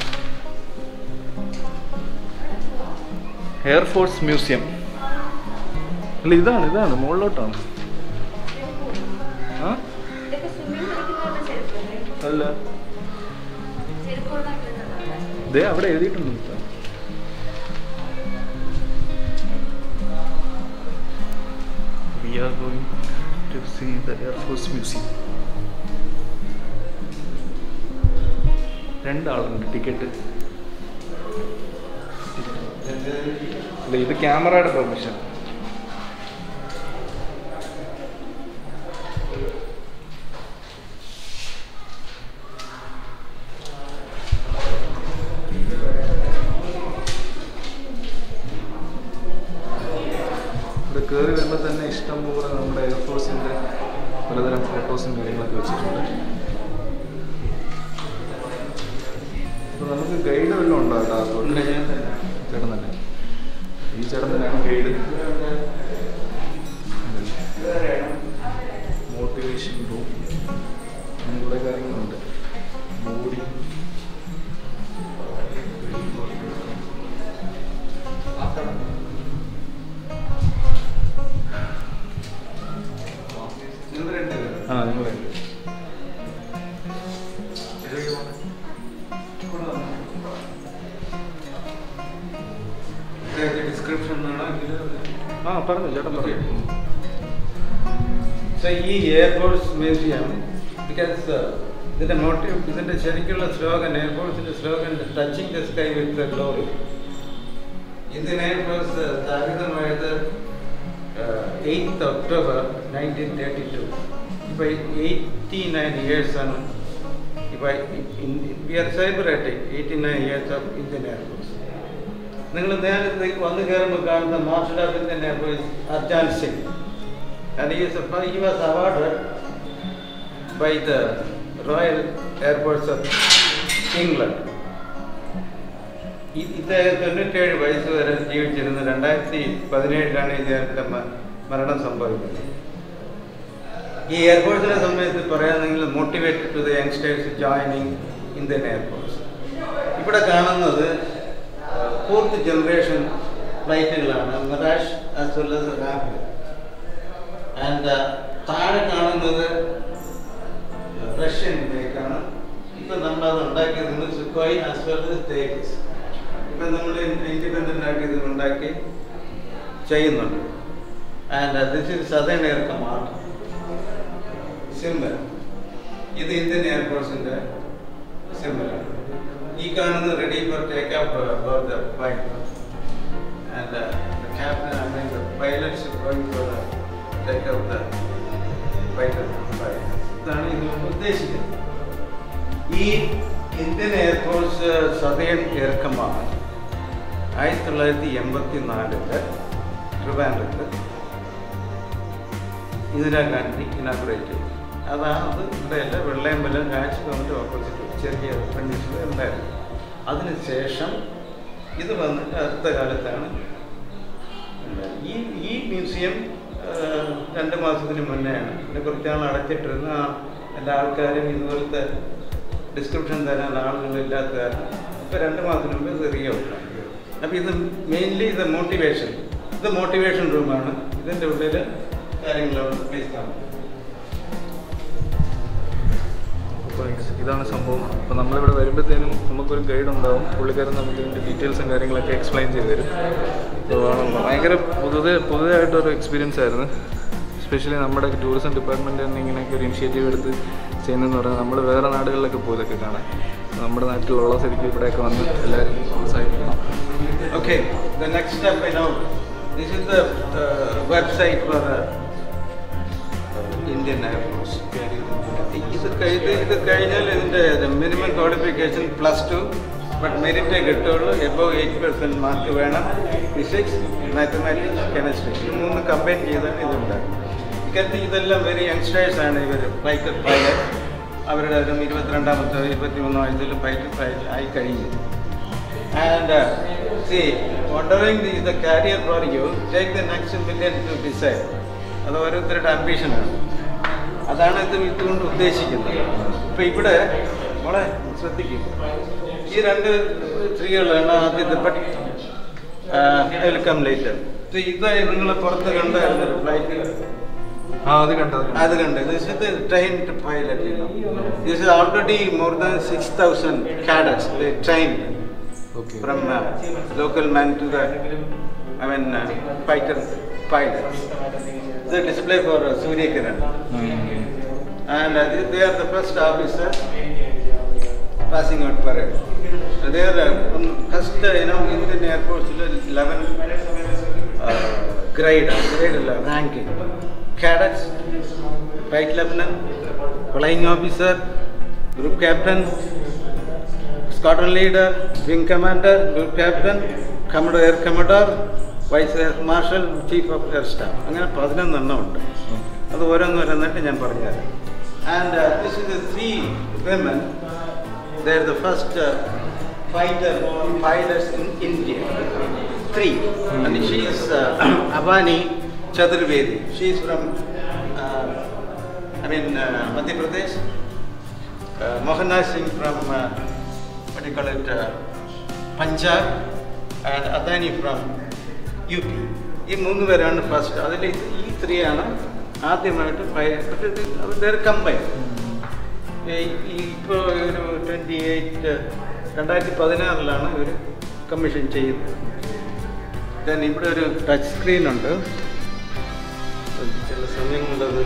എയർഫോഴ്സ് മ്യൂസിയം അല്ല ഇതാണ് ഇതാണ് മുകളിലോട്ടാണ് ആ ഇതൊക്കെ സ്വിമ്മിംഗ് കളിക്കുന്ന ചെരുപ്പല്ലേ അല്ല ചെരുപ്പ് കൊണ്ടാക്കുന്നത് ദേ അവിടെ എഴുതിയിട്ടുണ്ട് കേട്ടോ. We are going to see the Air Force Museum. രണ്ടാളുണ്ട് ടിക്കറ്റ് അല്ല ഇത് ക്യാമറയുടെ പെർമിഷൻ ഇവിടെ കയറി വരുമ്പോൾ തന്നെ ഇഷ്ടം പോലെ നമ്മുടെ എയർഫോഴ്സിൻ്റെ പലതരം ഫോട്ടോസും കാര്യങ്ങളൊക്കെ വെച്ചിട്ടുണ്ട് അപ്പോൾ നമുക്ക് ഗൈഡ് വല്ലതും ഉണ്ടോ കേട്ടോ ചേട്ടൻ തന്നെ ഈ ചേട്ടൻ തന്നെയാണ് ഗൈഡ് മോട്ടിവേഷൻ റൂം അങ്ങനെ കുറേ കാര്യങ്ങളുണ്ട് ബോഡി ആ നിങ്ങൾ ഡിസ്ക്രിപ്ഷൻ ആ പറഞ്ഞു ചേട്ടൻ പറഞ്ഞു സോ ഈ എയർഫോഴ്സ് മ്യൂസിയം ബിക്കോസ് ഇതിന്റെ മോട്ടീവ് ഇതിന്റെ ശരിക്കുള്ള സ്ലോഗൻ എയർഫോഴ്സിന്റെ slogan touching the sky with glory Indian air force സ്ഥാപിതമായത് eighth October nineteen thirty two ഇപ്പൊ എയ്റ്റി നയൻ ഇയേഴ്സ് ആണ് ഇപ്പൊ we are celebrating eighty nine years of Indian air force നിങ്ങൾ നേരത്തെ വന്ന് കയറുമ്പോൾ കാണുന്ന marshal of Indian air force Arjan Singh and he, is a, he was awarded by the Royal Air Force of England. ഇ- ഇദ്ദേഹം തൊണ്ണൂറ്റേഴ് വയസ്സ് വരെ ജീവിച്ചിരുന്നു രണ്ടായിരത്തി പതിനേഴിലാണ് ഇദ്ദേഹത്തിൻ്റെ മ- മരണം സംഭവിക്കുന്നത് ഈ എയർഫോഴ്സിനെ സംബന്ധിച്ച് പറയുകയാണെങ്കിൽ motivated to the youngsters joining Indian air force ഇവിടെ കാണുന്നത് ഫോർത്ത് ജനറേഷൻ ഫ്ലൈറ്റുകളാണ് Mirage as well as Rafale and താഴെ കാണുന്നത് റഷ്യൻ ബേക്കാണ് ഇപ്പൊ നമ്മൾ അത് ഉണ്ടാക്കിയത് Sukhoi as well as Tejas ഇപ്പൊ നമ്മൾ ഇൻഡിപെൻഡന്റ് ആയിട്ട് ഇത് ഉണ്ടാക്കി ചെയ്യുന്നുണ്ട് and this is southern air command symbol ഇത് ഇന്ത്യൻ എയർഫോഴ്സിന്റെ സിമ്പലാണ് ഈ കാണുന്നത് ready for take off for the flight and uh, the captain, I mean the pilots are going for the take out the fighter flight. ഇതാണ് ഇതുകൊണ്ട് ഉദ്ദേശിക്കുന്നത് ഈ Indian air force southern air command ആയിരത്തി തൊള്ളായിരത്തി എൺപത്തി നാലില് ട്രിവാൻഡ്രത്ത് ഇന്ദിരാഗാന്ധി ഇനാഗ്രേറ്റ് ചെയ്തു അതാണ് അത് ഇവിടെയല്ല വെള്ളയമ്പലം രാജ്ഭവൻ്റെ ഓപ്പോസിറ്റ് ചെറിയ ഫ്രണ്ടിൽ ഉണ്ടായിരുന്നു അതിനുശേഷം ഇത് വന്നിട്ട് അടുത്ത കാലത്താണ് ഉണ്ടായത്. ഈ ഈ മ്യൂസിയം ആ, രണ്ട് മാസത്തിന് മുന്നെയാണ് പിന്നെ കുറച്ചാൾ അടച്ചിട്ടിരുന്ന ആ എല്ലാ ആൾക്കാരും ഇതുപോലത്തെ ഡിസ്ക്രിപ്ഷൻ തരാൻ ആളുകളില്ലാത്ത കാരണം ഇപ്പോൾ രണ്ട് മാസത്തിന് മുമ്പ് ഇത് റീ ഓപ്പൺ അപ്പോൾ ഇത് മെയിൻലി ഇത് മോട്ടിവേഷൻ ഇത് മോട്ടിവേഷൻ റൂമാണ് ഇതിൻ്റെ ഉള്ളിൽ കാര്യങ്ങളാണ് പ്ലീസ് കാണും അപ്പോൾ ഇതാണ് സംഭവം അപ്പോൾ നമ്മളിവിടെ വരുമ്പോഴത്തേനും നമുക്കൊരു ഗൈഡ് ഉണ്ടാവും പുള്ളിക്കാരൻ നമുക്ക് ഇതിൻ്റെ ഡീറ്റെയിൽസും കാര്യങ്ങളൊക്കെ എക്സ്പ്ലെയിൻ ചെയ്ത് തരും അപ്പോൾ ഭയങ്കര പുതുത് പുതുതായിട്ടൊരു എക്സ്പീരിയൻസ് ആയിരുന്നു എസ്പെഷ്യലി നമ്മുടെ ടൂറിസം ഡിപ്പാർട്ട്മെൻറ്റ് തന്നെ ഇങ്ങനെയൊക്കെ ഒരു ഇനിഷ്യേറ്റീവ് എടുത്ത് ചെയ്യുന്നതെന്ന് പറഞ്ഞാൽ നമ്മൾ വേറെ നാടുകളിലൊക്കെ പോയി ഇതൊക്കെ കാണാൻ നമ്മുടെ നാട്ടിലുള്ള ശരിക്കും ഇവിടെയൊക്കെ വന്ന് എല്ലാവരും പ്രോത്സാഹിപ്പിക്കണം Okay, the next step I know, this is the uh, website for uh, Indian Air Force. ഇത് കഴി- ഇത് ഇത് കഴിഞ്ഞാൽ ഇതിൻ്റെ minimum qualification plus two but മെറിറ്റേ കിട്ടുള്ളൂ എബോ എയ്റ്റ് പെർസെൻറ്റ് മാർക്ക് വേണം ഫിസിക്സ് മാത്തമാറ്റിക്സ് കെമിസ്ട്രി ഇത് മൂന്ന് കമ്പൈൻ ചെയ്താണ് ഇതുണ്ടാകും ഇക്കത്തെ ഇതെല്ലാം വെരി യങ്സ്റ്റേഴ്സ് ആണ് ഇവർ ഫൈറ്റർ പൈലറ്റ് അവരുടെ ഒരു ഇരുപത്തിരണ്ടാമത്തെ ഇരുപത്തിമൂന്നോ വയസ്സിൽ ഫൈറ്റർ പൈലറ്റ് ആയി കഴിഞ്ഞു and see wondering the the career for you take the next million to decide അത് ഓരോരുത്തരുടെ അംബീഷനാണ് അതാണ് ഇത് ഇതുകൊണ്ട് ഉദ്ദേശിക്കുന്നത് ഇപ്പം ഇവിടെ മോളെ ശ്രദ്ധിക്കും ഈ രണ്ട് സ്ത്രീകളാണ് ആദ്യത്തെ ബട്ട് വെൽക്കം ലേറ്റർ ഇത് നിങ്ങൾ പുറത്ത് കണ്ട ഫ്ലൈറ്റ് ആ അത് കണ്ടത് അത് കണ്ട് this is the trained pilot you know this is already more than 6000 cadets they trained okay from uh, local man to the i mean uh, fighter pilots the display for uh, surya kiran and uh, they- they are the first officer passing out parade they are uh, um, first uh, you know indian air force 11 uh, grade grade uh, ranking cadets flight lieutenant flying officer group captain squadron leader wing commander group captain commodore air commodore vice air marshal chief of air staff അങ്ങനെ പതിനൊന്നെണ്ണം ഉണ്ട് അത് ഓരോന്നോരോന്നായിട്ട് ഞാൻ പറഞ്ഞുതരാം and this is three women there the first fighter pilots in India three and she is Avani Chaturvedi she is from I mean Madhya Pradesh Mohanlal Singh from what do you call it, uh, Punjab and Adani from UP. ഈ മൂന്ന് പേരാണ് first അതിൽ ഈ ത്രീയാണ് ആദ്യമായിട്ട് combine ഇപ്പോൾ ഒരു twenty eight രണ്ടായിരത്തി പതിനാറിലാണ് ഇവർ കമ്മീഷൻ ചെയ്യുന്നത് ദെൻ ഇവിടെ ഒരു ടച്ച് സ്ക്രീൻ ഉണ്ട് അത് ചില സമയങ്ങളിലത്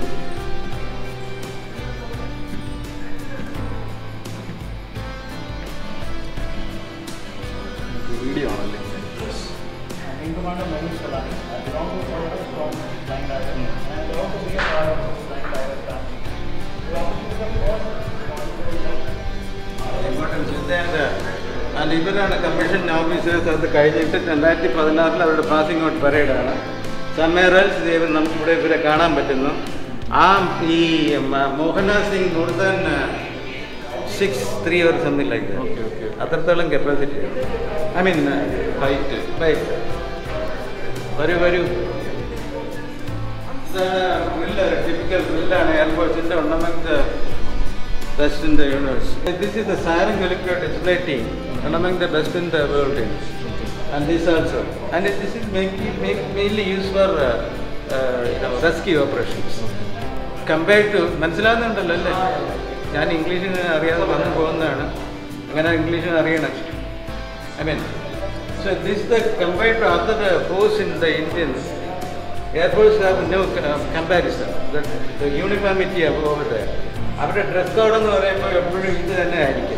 വീഡിയോ ആണല്ലേ ആൻഡ് ഇവരാണ് കമ്മീഷൻ ഓഫീസേഴ്സ് അത് കഴിഞ്ഞിട്ട് രണ്ടായിരത്തി പതിനാറിൽ അവരുടെ പാസിംഗ് ഔട്ട് പരേഡാണ് സമ്മേറൽസ് ദൈവം നമുക്കിവിടെ ഇവരെ കാണാൻ പറ്റുന്നു ആ ഈ മ- Mohanlal Singh more than six three or something like okay okay അത്രത്തോളം capacity I mean fight right വരൂ വരൂ ഇതാണ് ടിപ്പിക്കൽ ഡ്രില്ലാണ് എയർഫോഴ്സിൻ്റെ ഒന്നാമത്തെ best in the universe this is the Sarang കലിക്കോ display team among the best in the world in. And this also. And it- this is mainly, ma- mainly used for uh, uh, you know, rescue operations. Compared to മനസ്സിലാകുന്നുണ്ടല്ലോ അല്ലേ ഞാൻ ഇംഗ്ലീഷിന് അറിയാതെ വന്നു പോകുന്നതാണ് അങ്ങനെ ഇംഗ്ലീഷിന് അറിയണം I mean so this the compared to other force in the Indian air force have no comparison the uniformity over the അവരുടെ ഡ്രസ് കോഡ് എന്ന് പറയുമ്പോൾ എപ്പോഴും ഇത് തന്നെ ആയിരിക്കും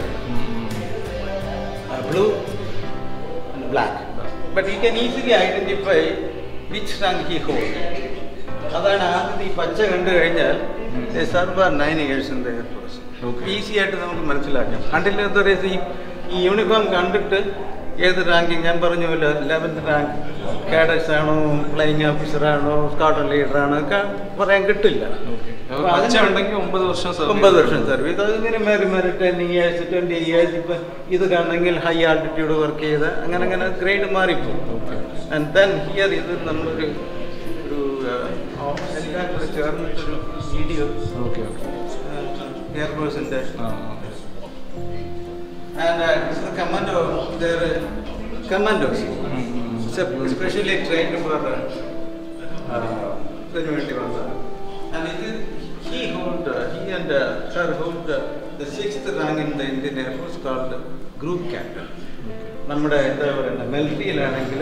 blue and black. But you can easily identify which rank he holds. അതാണ് ആദ്യത്തെ ഈ പച്ച കണ്ടു കഴിഞ്ഞാൽ serve nine years in the air force Okay. Easy ആയിട്ട് നമുക്ക് മനസ്സിലാക്കാം കണ്ടില്ല എന്താ പറയുക ഈ ഈ യൂണിഫോം കണ്ടിട്ട് ഏത് റാങ്കിങ് ഞാൻ പറഞ്ഞ പോലെ ലെവൻത്ത് റാങ്ക് കാഡറ്റ്സ് ആണോ ഫ്ലൈയിങ് ഓഫീസർ ആണോ സ്ക്വാഡ്രൺ ലീഡർ ആണോ ഒക്കെ പറയാൻ കിട്ടില്ല അപ്പൊ പച്ച അതിന് ഉണ്ടെങ്കിൽ ഒമ്പത് വർഷം service. ഒമ്പത് വർഷം സർവീസ് അതിങ്ങനെ മാറി മാറി ടെൻ ഇയേഴ്സ് ട്വൻറ്റി ഇയേഴ്സ് ഇപ്പം ഇത് കാണണമെങ്കിൽ ഹൈ ആൾട്ടിറ്റ്യൂഡ് വർക്ക് ചെയ്ത് അങ്ങനെ അങ്ങനെ ഗ്രേഡ് മാറിപ്പോകും Okay. ആൻഡ് ദെൻ ഹിയർ ഇത് നമ്മളൊരു ഒരു ആ, എല്ലാം കൂടെ ചേർന്നിട്ടൊരു വീഡിയോ ഓക്കെ ഓക്കെ എയർഫോഴ്സിൻ്റെ ആ and commando commandos specially trained for ഇതിനു വേണ്ടി വന്നത് ആൻഡ് ഇത് he hold he and her hold the sixth rank in the Indian air force called group captain നമ്മുടെ എന്താ പറയുക മിലിറ്ററിയിലാണെങ്കിൽ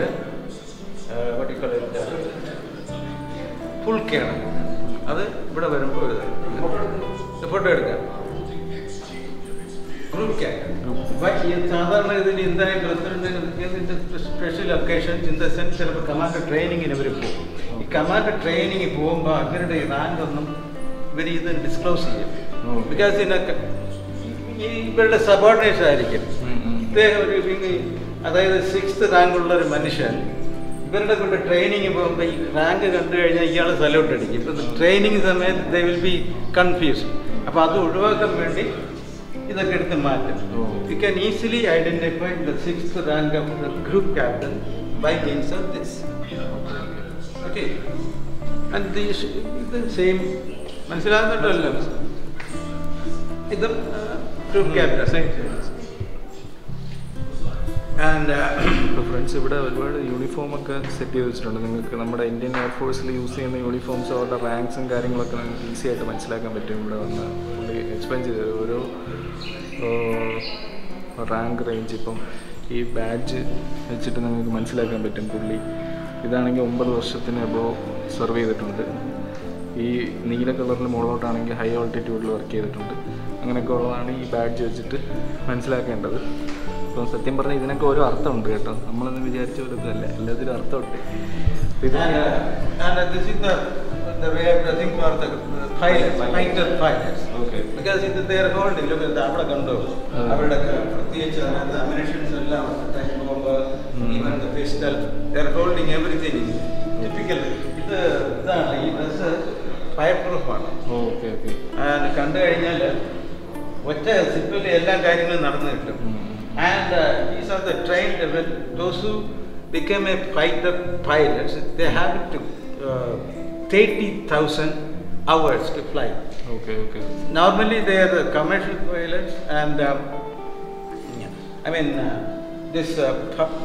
ഫുൾ കെയർ അത് ഇവിടെ വരുമ്പോൾ ഫോട്ടോ എടുക്കാം ഗ്രൂപ്പ് ക്യാപ്റ്റൻ ഈ സാധാരണ ഇതിൽ എന്തായാലും president special occasions in the sense ചിലപ്പോൾ കമാൻഡർ ട്രെയിനിങ്ങിന് ഇവർ പോകും ഈ കമാൻഡർ ട്രെയിനിങ് പോകുമ്പോൾ അവരുടെ റാങ്ക് ഒന്നും ഇവർ ഇത് ഡിസ്ക്ലോസ് ചെയ്യും Oh. ബിക്കോസ് ഇതിനൊക്കെ ഈ ഇവരുടെ സബോർഡിനേഷൻ ആയിരിക്കും ഉം, ഉം. ഇദ്ദേഹം ഒരു wing- അതായത് സിക്സ്ത് റാങ്ക് ഉള്ള ഒരു മനുഷ്യൻ ഇവരുടെ കൂടെ ട്രെയിനിങ് പോകുമ്പോൾ ഈ റാങ്ക് കണ്ടു കഴിഞ്ഞാൽ ഇയാൾ സല്യൂട്ട് അടിക്കും ഇപ്പം ട്രെയിനിങ് സമയത്ത് ദേ വിൽ ബി കൺഫ്യൂസ് അപ്പോൾ അത് ഒഴിവാക്കാൻ വേണ്ടി ഇതൊക്കെ എടുത്ത് മാറ്റും oh. You can easily identify the six rank of the group captain by means of this okay and these ഇത് സെയിം മനസ്സിലാകുന്നുണ്ടല്ലോ ഇതും ഗ്രൂപ്പ് ക്യാപ്റ്റൻ ആൻഡ് ഇപ്പോൾ ഫ്രണ്ട്സ് ഇവിടെ ഒരുപാട് യൂണിഫോം ഒക്കെ സെറ്റ് ചെയ്ത് വെച്ചിട്ടുണ്ട് നിങ്ങൾക്ക് നമ്മുടെ ഇന്ത്യൻ എയർഫോഴ്സിൽ യൂസ് ചെയ്യുന്ന യൂണിഫോംസ് അവരുടെ റാങ്ക്സും കാര്യങ്ങളൊക്കെ നിങ്ങൾക്ക് ഈസി ആയിട്ട് മനസ്സിലാക്കാൻ പറ്റും ഇവിടെ വന്ന് പുള്ളി എക്സ്പ്ലെയിൻ ചെയ്ത് തരും. ഓരോ റാങ്ക് റേഞ്ച് ഇപ്പം ഈ ബാഡ്ജ് വെച്ചിട്ട് നിങ്ങൾക്ക് മനസ്സിലാക്കാൻ പറ്റും പുള്ളി ഇതാണെങ്കിൽ ഒമ്പത് വർഷത്തിന് എബോവ് സെർവ് ചെയ്തിട്ടുണ്ട് ഈ നീല കളറിൽ മുകളിലോട്ടാണെങ്കിൽ ഹൈ ഓൾട്ടിറ്റ്യൂഡിൽ വർക്ക് ചെയ്തിട്ടുണ്ട് അങ്ങനെയൊക്കെ ഉള്ളതാണ് ഈ ബാഡ്ജ് വെച്ചിട്ട് മനസ്സിലാക്കേണ്ടത് അപ്പം സത്യം പറഞ്ഞാൽ ഇതിനൊക്കെ ഓരോ അർത്ഥമുണ്ട് കേട്ടോ നമ്മളൊന്നും വിചാരിച്ച പോലത്തല്ല എല്ലാത്തിനും അർത്ഥമുണ്ട് അപ്പൊ ഇത് And, uh, and uh, this is the, the way of dressing for the uh, pilots, fighter pilots. Okay. Because ഇത് they are holding, look at the അവിടെ കണ്ടോ അതെ. അവരുടെ ക- പ്രത്യേകിച്ച് അതിനകത്ത് അമിനേഷൻസ് എല്ലാം ടൈം ബോംബ് ഉം. Even the pistol they are holding everything typical ഇത് ഇതാണ് ഈ ഡ്രസ്സ് ഫയർ പ്രൂഫാണ് ഓക്കെ ഓക്കെ ആൻഡ് കണ്ടു കഴിഞ്ഞാൽ ഒറ്റ സിപ്പിൽ എല്ലാ കാര്യങ്ങളും നടന്നു കിട്ടും And uh, these are the trained, when those who become a fighter pilots, they have to uh, 30,000 hours to fly. Okay okay Normally they are the commercial pilots and um, I mean uh, this uh, pu-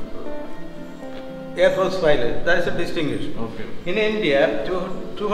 uh, Air Force pilot, that is a distinguished. Okay In India, two,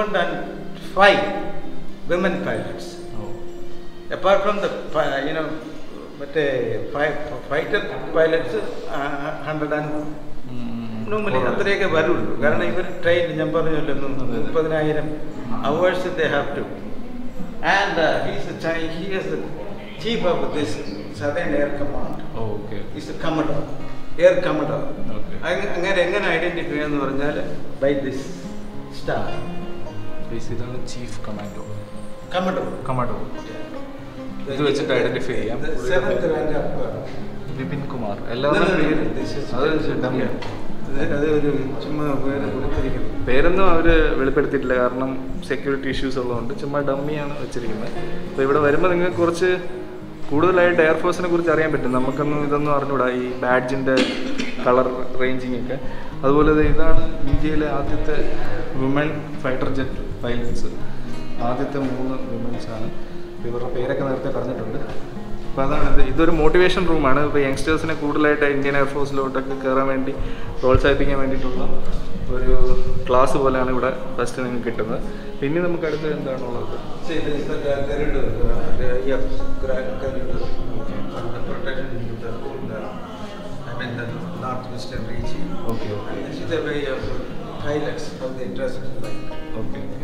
205 women pilots. apart from the pi- you know മറ്റേ fighter pilots hundred and normally അത്രയൊക്കെ വരുള്ളൂ കാരണം ഇവർ train ഞാൻ പറഞ്ഞല്ലോ ഇന്ന് അതെ, അതെ. മുപ്പതിനായിരം hours they have to and he's he has the chief of this southern air command okay is commodore air commodore Okay. അങ്ങനെ എങ്ങനെ ഐഡന്റിഫൈ എന്ന് പറഞ്ഞാൽ ബൈ ദിസ് സ്റ്റാർ ഇതാണ് ചീഫ് കമാൻഡോ കമഡോർ കമാൻഡോ ഇത് വെച്ചിട്ട് ഐഡന്റിഫൈ ചെയ്യാം seventh rank up Vipin Kumar No, no, എല്ലാവരും no, പേര് this is- അത് ഡമ്മിയാണ് അത് അത് ഒരു ചുമ്മാ പേര് കൊടുത്തിരിക്കുന്നു പേരൊന്നും അവർ വെളിപ്പെടുത്തിയിട്ടില്ല കാരണം സെക്യൂരിറ്റി ഇഷ്യൂസ് ഉള്ളതുകൊണ്ട് ചുമ്മാ ഡമ്മിയാണ് വെച്ചിരിക്കുന്നത് അപ്പോൾ ഇവിടെ വരുമ്പോൾ നിങ്ങൾക്ക് കുറച്ച് കൂടുതലായിട്ട് എയർഫോഴ്സിനെ കുറിച്ച് അറിയാൻ പറ്റും നമുക്കൊന്നും ഇതൊന്നും അറിഞ്ഞൂടാ ഈ ബാഡ്ജിൻ്റെ കളർ റേഞ്ചിങ് ഒക്കെ അതുപോലെ ദേ ഇതാണ് ഇന്ത്യയിലെ ആദ്യത്തെ വുമൻ ഫൈറ്റർ ജെറ്റ് പൈലറ്റ്സ് ആദ്യത്തെ മൂന്ന് വിമൻസ് ആണ് ഇവരുടെ പേരൊക്കെ നേരത്തെ പറഞ്ഞിട്ടുണ്ട് അപ്പോൾ അതാണ് ഇത് ഇതൊരു മോട്ടിവേഷൻ റൂമാണ് ഇപ്പോൾ യങ്സ്റ്റേഴ്സിനെ കൂടുതലായിട്ട് ഇന്ത്യൻ എയർഫോഴ്സിലോട്ടൊക്കെ കയറാൻ വേണ്ടി പ്രോത്സാഹിപ്പിക്കാൻ വേണ്ടിയിട്ടുള്ള ഒരു ക്ലാസ് പോലെയാണ് ഇവിടെ ഫസ്റ്റ് നിങ്ങൾക്ക് കിട്ടുന്നത് പിന്നെ നമുക്ക് അടുത്ത് എന്താണുള്ളത് See, this is the gu- corridor, uh, the, yes, gra- corridor, for the protection to the whole, uh, I mean, the northwestern region. Okay okay And this is the way of pilots, how they dress like. Okay okay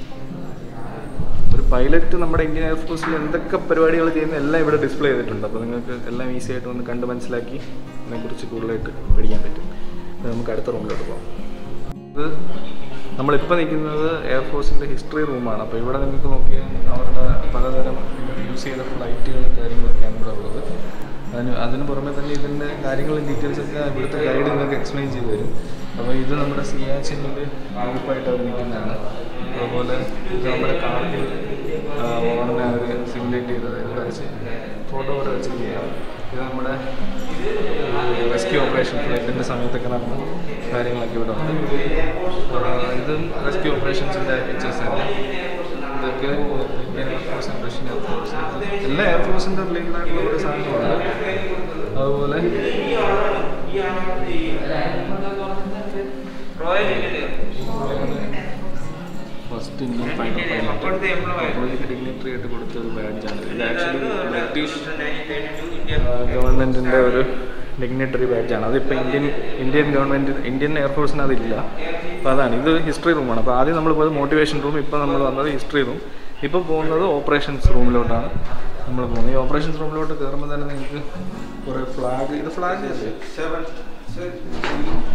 ഒരു pilot നമ്മുടെ Indian എയർഫോഴ്സിൽ എന്തൊക്കെ പരിപാടികൾ ചെയ്യുന്ന എല്ലാം ഇവിടെ display ചെയ്തിട്ടുണ്ട് അപ്പോൾ നിങ്ങൾക്ക് എല്ലാം ഈസി ആയിട്ട് ഒന്ന് കണ്ട് മനസ്സിലാക്കി അതിനെക്കുറിച്ച് കൂടുതലായിട്ട് പഠിക്കാൻ പറ്റും അപ്പോൾ നമുക്ക് അടുത്ത റൂമിലോട്ട് പോകാം ഇത് നമ്മളിപ്പോൾ നിൽക്കുന്നത് എയർഫോഴ്സിൻ്റെ ഹിസ്റ്ററി റൂമാണ് അപ്പോൾ ഇവിടെ നിങ്ങൾക്ക് നോക്കിയാൽ അവരുടെ പലതരം യൂസ് ചെയ്ത ഫ്ലൈറ്റുകളും കാര്യങ്ങളൊക്കെയാണ് ഇവിടെ ഉള്ളത് അതിന് അതിന് പുറമെ തന്നെ ഇതിൻ്റെ കാര്യങ്ങളും ഡീറ്റെയിൽസ് ഒക്കെ ഇവിടുത്തെ ഗൈഡ് നിങ്ങൾക്ക് എക്സ്പ്ലെയിൻ ചെയ്ത് തരും അപ്പോൾ ഇത് നമ്മുടെ സിയാച്ചിൻ്റെ ഗ്രൂപ്പായിട്ട് അവർ നിൽക്കുന്നതാണ് അതുപോലെ ഇത് നമ്മുടെ കാർഗിൽ ഓണനെ അവർ സിമുലേറ്റ് ചെയ്തത് ഇത് വരച്ച് ഫോട്ടോ കൂടെ വെച്ചിരിക്കുകയാണ് ഇത് നമ്മുടെ റെസ്ക്യൂ ഓപ്പറേഷൻ ഫ്ലൈറ്റിൻ്റെ സമയത്തൊക്കെ നടന്ന കാര്യങ്ങളൊക്കെ ഇവിടെ ഉണ്ട് ആ, ഇതും റെസ്ക്യൂ ഓപ്പറേഷൻസിൻ്റെ പിക്ചേഴ്സ് തന്നെ ഇതൊക്കെ ഇന്ത്യൻ എയർഫോഴ്സ് റഷ്യൻ എയർഫോഴ്സ് എല്ലാ എയർഫോഴ്സിൻ്റെ റിലേറ്റഡ് ആയിട്ടുള്ള ഒരു സാധനങ്ങളുണ്ട് അതുപോലെ first Indian fighter pilot dignitary ആയിട്ട് കൊടുത്ത ഒരു ബാഡ്ജാണ് ഇത് ആക്ച്വലി ബ്രിട്ടീഷ് ഗവൺമെൻറ്റിൻ്റെ ഒരു ഡിഗ്നിറ്ററി ബാഡ്ജാണ് അതിപ്പോൾ ഇന്ത്യൻ ഇന്ത്യൻ ഗവൺമെൻറ് ഇന്ത്യൻ എയർഫോഴ്സിന് അതില്ല അപ്പോൾ അതാണ് ഇത് ഹിസ്റ്ററി റൂമാണ് അപ്പോൾ ആദ്യം നമ്മൾ പോയത് മോട്ടിവേഷൻ റൂം ഇപ്പോൾ നമ്മൾ വന്നത് ഹിസ്റ്ററി റൂം ഇപ്പോൾ പോകുന്നത് ഓപ്പറേഷൻസ് റൂമിലോട്ടാണ് നമ്മൾ പോകുന്നത് ഈ ഓപ്പറേഷൻസ് റൂമിലോട്ട് കയറുമ്പോൾ തന്നെ നിങ്ങൾക്ക് കുറേ ഫ്ലാഗ് ഇത് ഫ്ലാഗ് അല്ലേ Seven, six,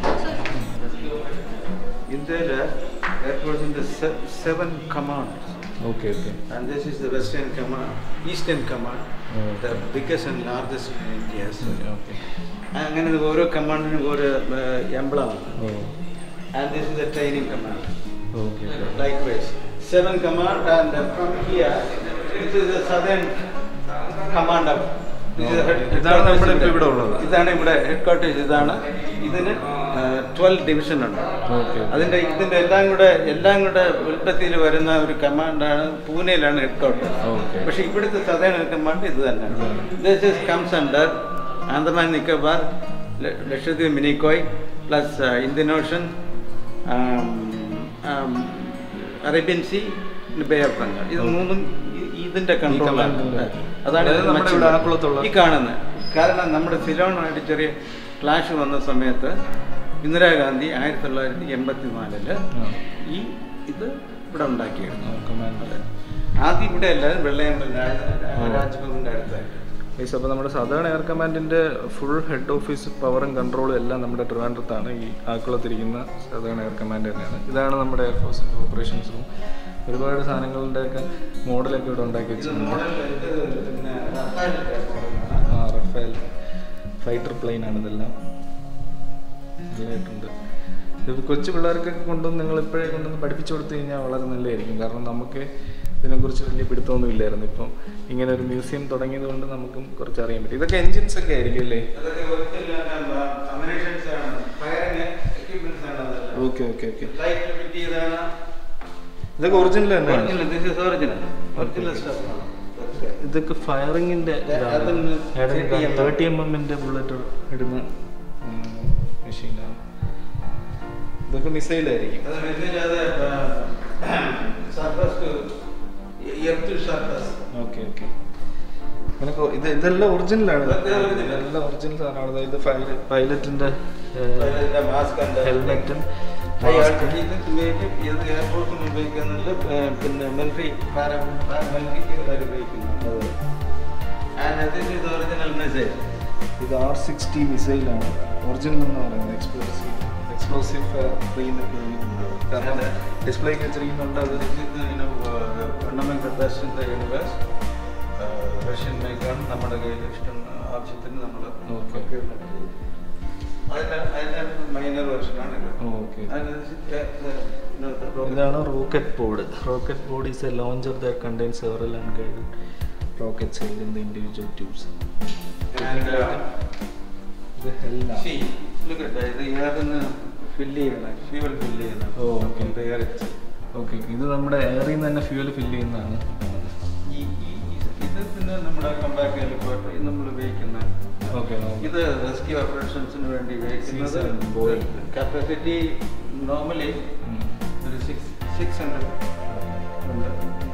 in there, uh, that was in the se- seven commands. Okay okay And this is the Western Command, Eastern Command, the biggest and largest in India. So, okay അങ്ങനെ ഓരോ കമാൻഡിനും ഓരോ എംബ്ലമാണ് oh And this is the training command. Okay Likewise, seven command and uh, from here, this is the southern command of. this is the head- ഇതാണ് നമ്മുടെ headquarters ഇപ്പൊ ഇവിടെ ഉള്ളത്. ഇതാണ് ഇവിടെ ഹെഡ് ക്വാർട്ടേഴ്സ് ഇതാണ് ഇതിന് ട്വൽവ് ഡിവിഷൻ ഉണ്ട് ഓക്കെ അതിന്റെ ഇതിന്റെ എല്ലാം കൂടെ എല്ലാം കൂടെ ഉൽപ്പത്തിയിൽ വരുന്ന ഒരു കമാൻഡാണ് പൂനെയിലാണ് ഹെഡ് ക്വാർട്ടേഴ്സ് Okay. പക്ഷെ ഇവിടുത്തെ സദേൺ കമാൻഡ് ഇത് തന്നെയാണ് this is comes under Andaman Nicobar ല- Lakshadweep Minicoy plus Indian ocean Arabian sea bay of Bengal ഇത് മൂന്നും ഇ- ഇതിന്റെ കൺട്രോളാണ് command-ന്റെ. അതാണ് അതായത് നമ്മുടെ മച്ചിൽ. ഇവിടെ ആക്കുളത്തുള്ള- ഈ കാണുന്നത് കാരണം നമ്മുടെ സിലോണായിട്ട് ചെറിയ ക്ലാഷ് വന്ന സമയത്ത് ഇന്ദിരാഗാന്ധി ആയിരത്തി തൊള്ളായിരത്തി എൺപത്തി നാലില് ഈ ഇത് ഇവിടെ ഉണ്ടാക്കിയിരുന്നു കമാൻഡ് ആദ്യം ഇവിടെ അല്ലാതെ വെള്ളയമ്പൽ രാജ്ഭവന്റെ അടുത്തായിട്ട് ഗൈസ് അപ്പോൾ നമ്മുടെ സദേൺ എയർ കമാൻഡിൻ്റെ ഫുൾ ഹെഡ് ഓഫീസ് പവറും കൺട്രോളും എല്ലാം നമ്മുടെ ട്രിവാൻഡ്രത്താണ് ഈ ആക്കുളത്തിരിക്കുന്ന സദേൺ എയർ കമാൻഡ് തന്നെയാണ് ഇതാണ് നമ്മുടെ എയർഫോഴ്സിൻ്റെ ഓപ്പറേഷൻസ് റൂം ഒരുപാട് സാധനങ്ങളുടെയൊക്കെ മോഡലൊക്കെ ഇവിടെ ഉണ്ടാക്കി ഇത് വെച്ചിട്ടുണ്ട് മോഡൽ ഇത് പിന്നെ റഫാലിന്റെ മോഡലാണ്. ആ റഫേൽ ഫൈറ്റർ പ്ലെയിൻ ആണ് ഇതെല്ലാം നല്ലതായിട്ടുണ്ട് ഇത് കൊച്ചു പിള്ളേർക്കൊക്കെ കൊണ്ടുവന്ന് നിങ്ങൾ ഇപ്പോഴേ കൊണ്ടുവന്ന് പഠിപ്പിച്ചു കൊടുത്തു കഴിഞ്ഞാൽ വളരെ നല്ലതായിരിക്കും കാരണം നമുക്ക് ഇതിനെക്കുറിച്ച് വലിയ പിടുത്തമൊന്നും ഇല്ലായിരുന്നു ഇപ്പം ഇങ്ങനെ ഒരു മ്യൂസിയം തുടങ്ങിയത് കൊണ്ട് നമുക്കും കുറച്ച് അറിയാൻ പറ്റും ഇതൊക്കെ എൻജിൻസ് ഒക്കെ ആയിരിക്കും അല്ലേ അതൊക്കെ ഒറിജിനൽ അമിനേഷൻസ് ആണ് ഫയറിംഗ് എക്യുപ്മെന്റ്സ് ആണ് അതെല്ലാം okay okay okay light fit ചെയ്താണ് ഇതൊക്കെ ഒറിജിനൽ തന്നെയാണ് original this is original original stuff ആണ് ഇതൊക്കെ ഫയറിങ്ങിന്റെ അതൊന്ന് CTM. തേർട്ടി എം എമ്മിന്റെ ബുള്ളറ്റ് ഇടുന്ന മെഷീനാണ് ഇതൊക്കെ മിസൈലായിരിക്കും അത് മെസ്സേജ് അത് surface to earth surface okay okay നിനക്ക് ഇത് ഇതെല്ലാം ഒറിജിനലാണ് ഇതൊക്കെ original. ഇതെല്ലാം ഒറിജിനൽ സാധനമാണ് ഇത് പൈലറ്റിന്റെ അതിന്റെ മാസ്ക് ഉണ്ട് ഹെൽമെറ്റും ഇത് ഇത് എയർഫോഴ്സിന് ഉപയോഗിക്കുന്നുണ്ട് ഏർ പിന്നെ മിലിറ്ററി പാരാമിലിറ്ററിക്ക് ഉപയോഗിക്കുന്നുണ്ട് and this is original message ഇത് ആർ സിക്സ്റ്റി മിസൈലാണ് ഒറിജിനൽ എന്ന് പറയുന്നത് എക്സ്പ്ലോസീവ് എക്സ്പ്ലോസീവ് ഫ്രീ എന്നൊക്കെ എഴുതിയിട്ടുണ്ടാവും കാരണം ഡിസ്പ്ലേക്ക് വെച്ചിരിക്കുന്നുണ്ട് അത് fundamental best in the universe Russian മേക്കാണ് നമ്മുടെ കയ്യിൽ ഇഷ്ടം ആവശ്യത്തിന് നമ്മൾ Okay. അതിന്റെ അതിന്റെ മൈനർ വെർഷനാണ് ഇത് okay And this is, uh, the- you know, the rocket- ഇതാണ് rocket pod rocket pod is a launcher that contain several unguided rockets held in the individual tubes And, uh, ഇത് ഹെല്ലാണ് see, look at that. ഇത് ഏതെന്ന് fill ചെയ്യണം fuel fill ചെയ്യണം ഓ, okay. Air okay ഇത് നമ്മുടെ എയറിൽ നിന്ന് തന്നെ ഫ്യൂവൽ ഫില്ല് ചെയ്യുന്നതാണ് ഈ ഈ- ഈ- ഇത് പിന്നെ നമ്മുടെ കമ്പാക്ട് ഹെലികോപ്റ്റർ നമ്മൾ ഉപയോഗിക്കുന്ന ഓക്കെ ഇത് റെസ്ക്യൂ ഓപ്പറേഷൻസിന് വേണ്ടി ഉപയോഗിക്കുന്നത് Season Boeing. കപ്പാസിറ്റി നോർമലി ഒരു സിക്സ് സിക്സ് ഹൺഡ്രഡ് ഉണ്ട്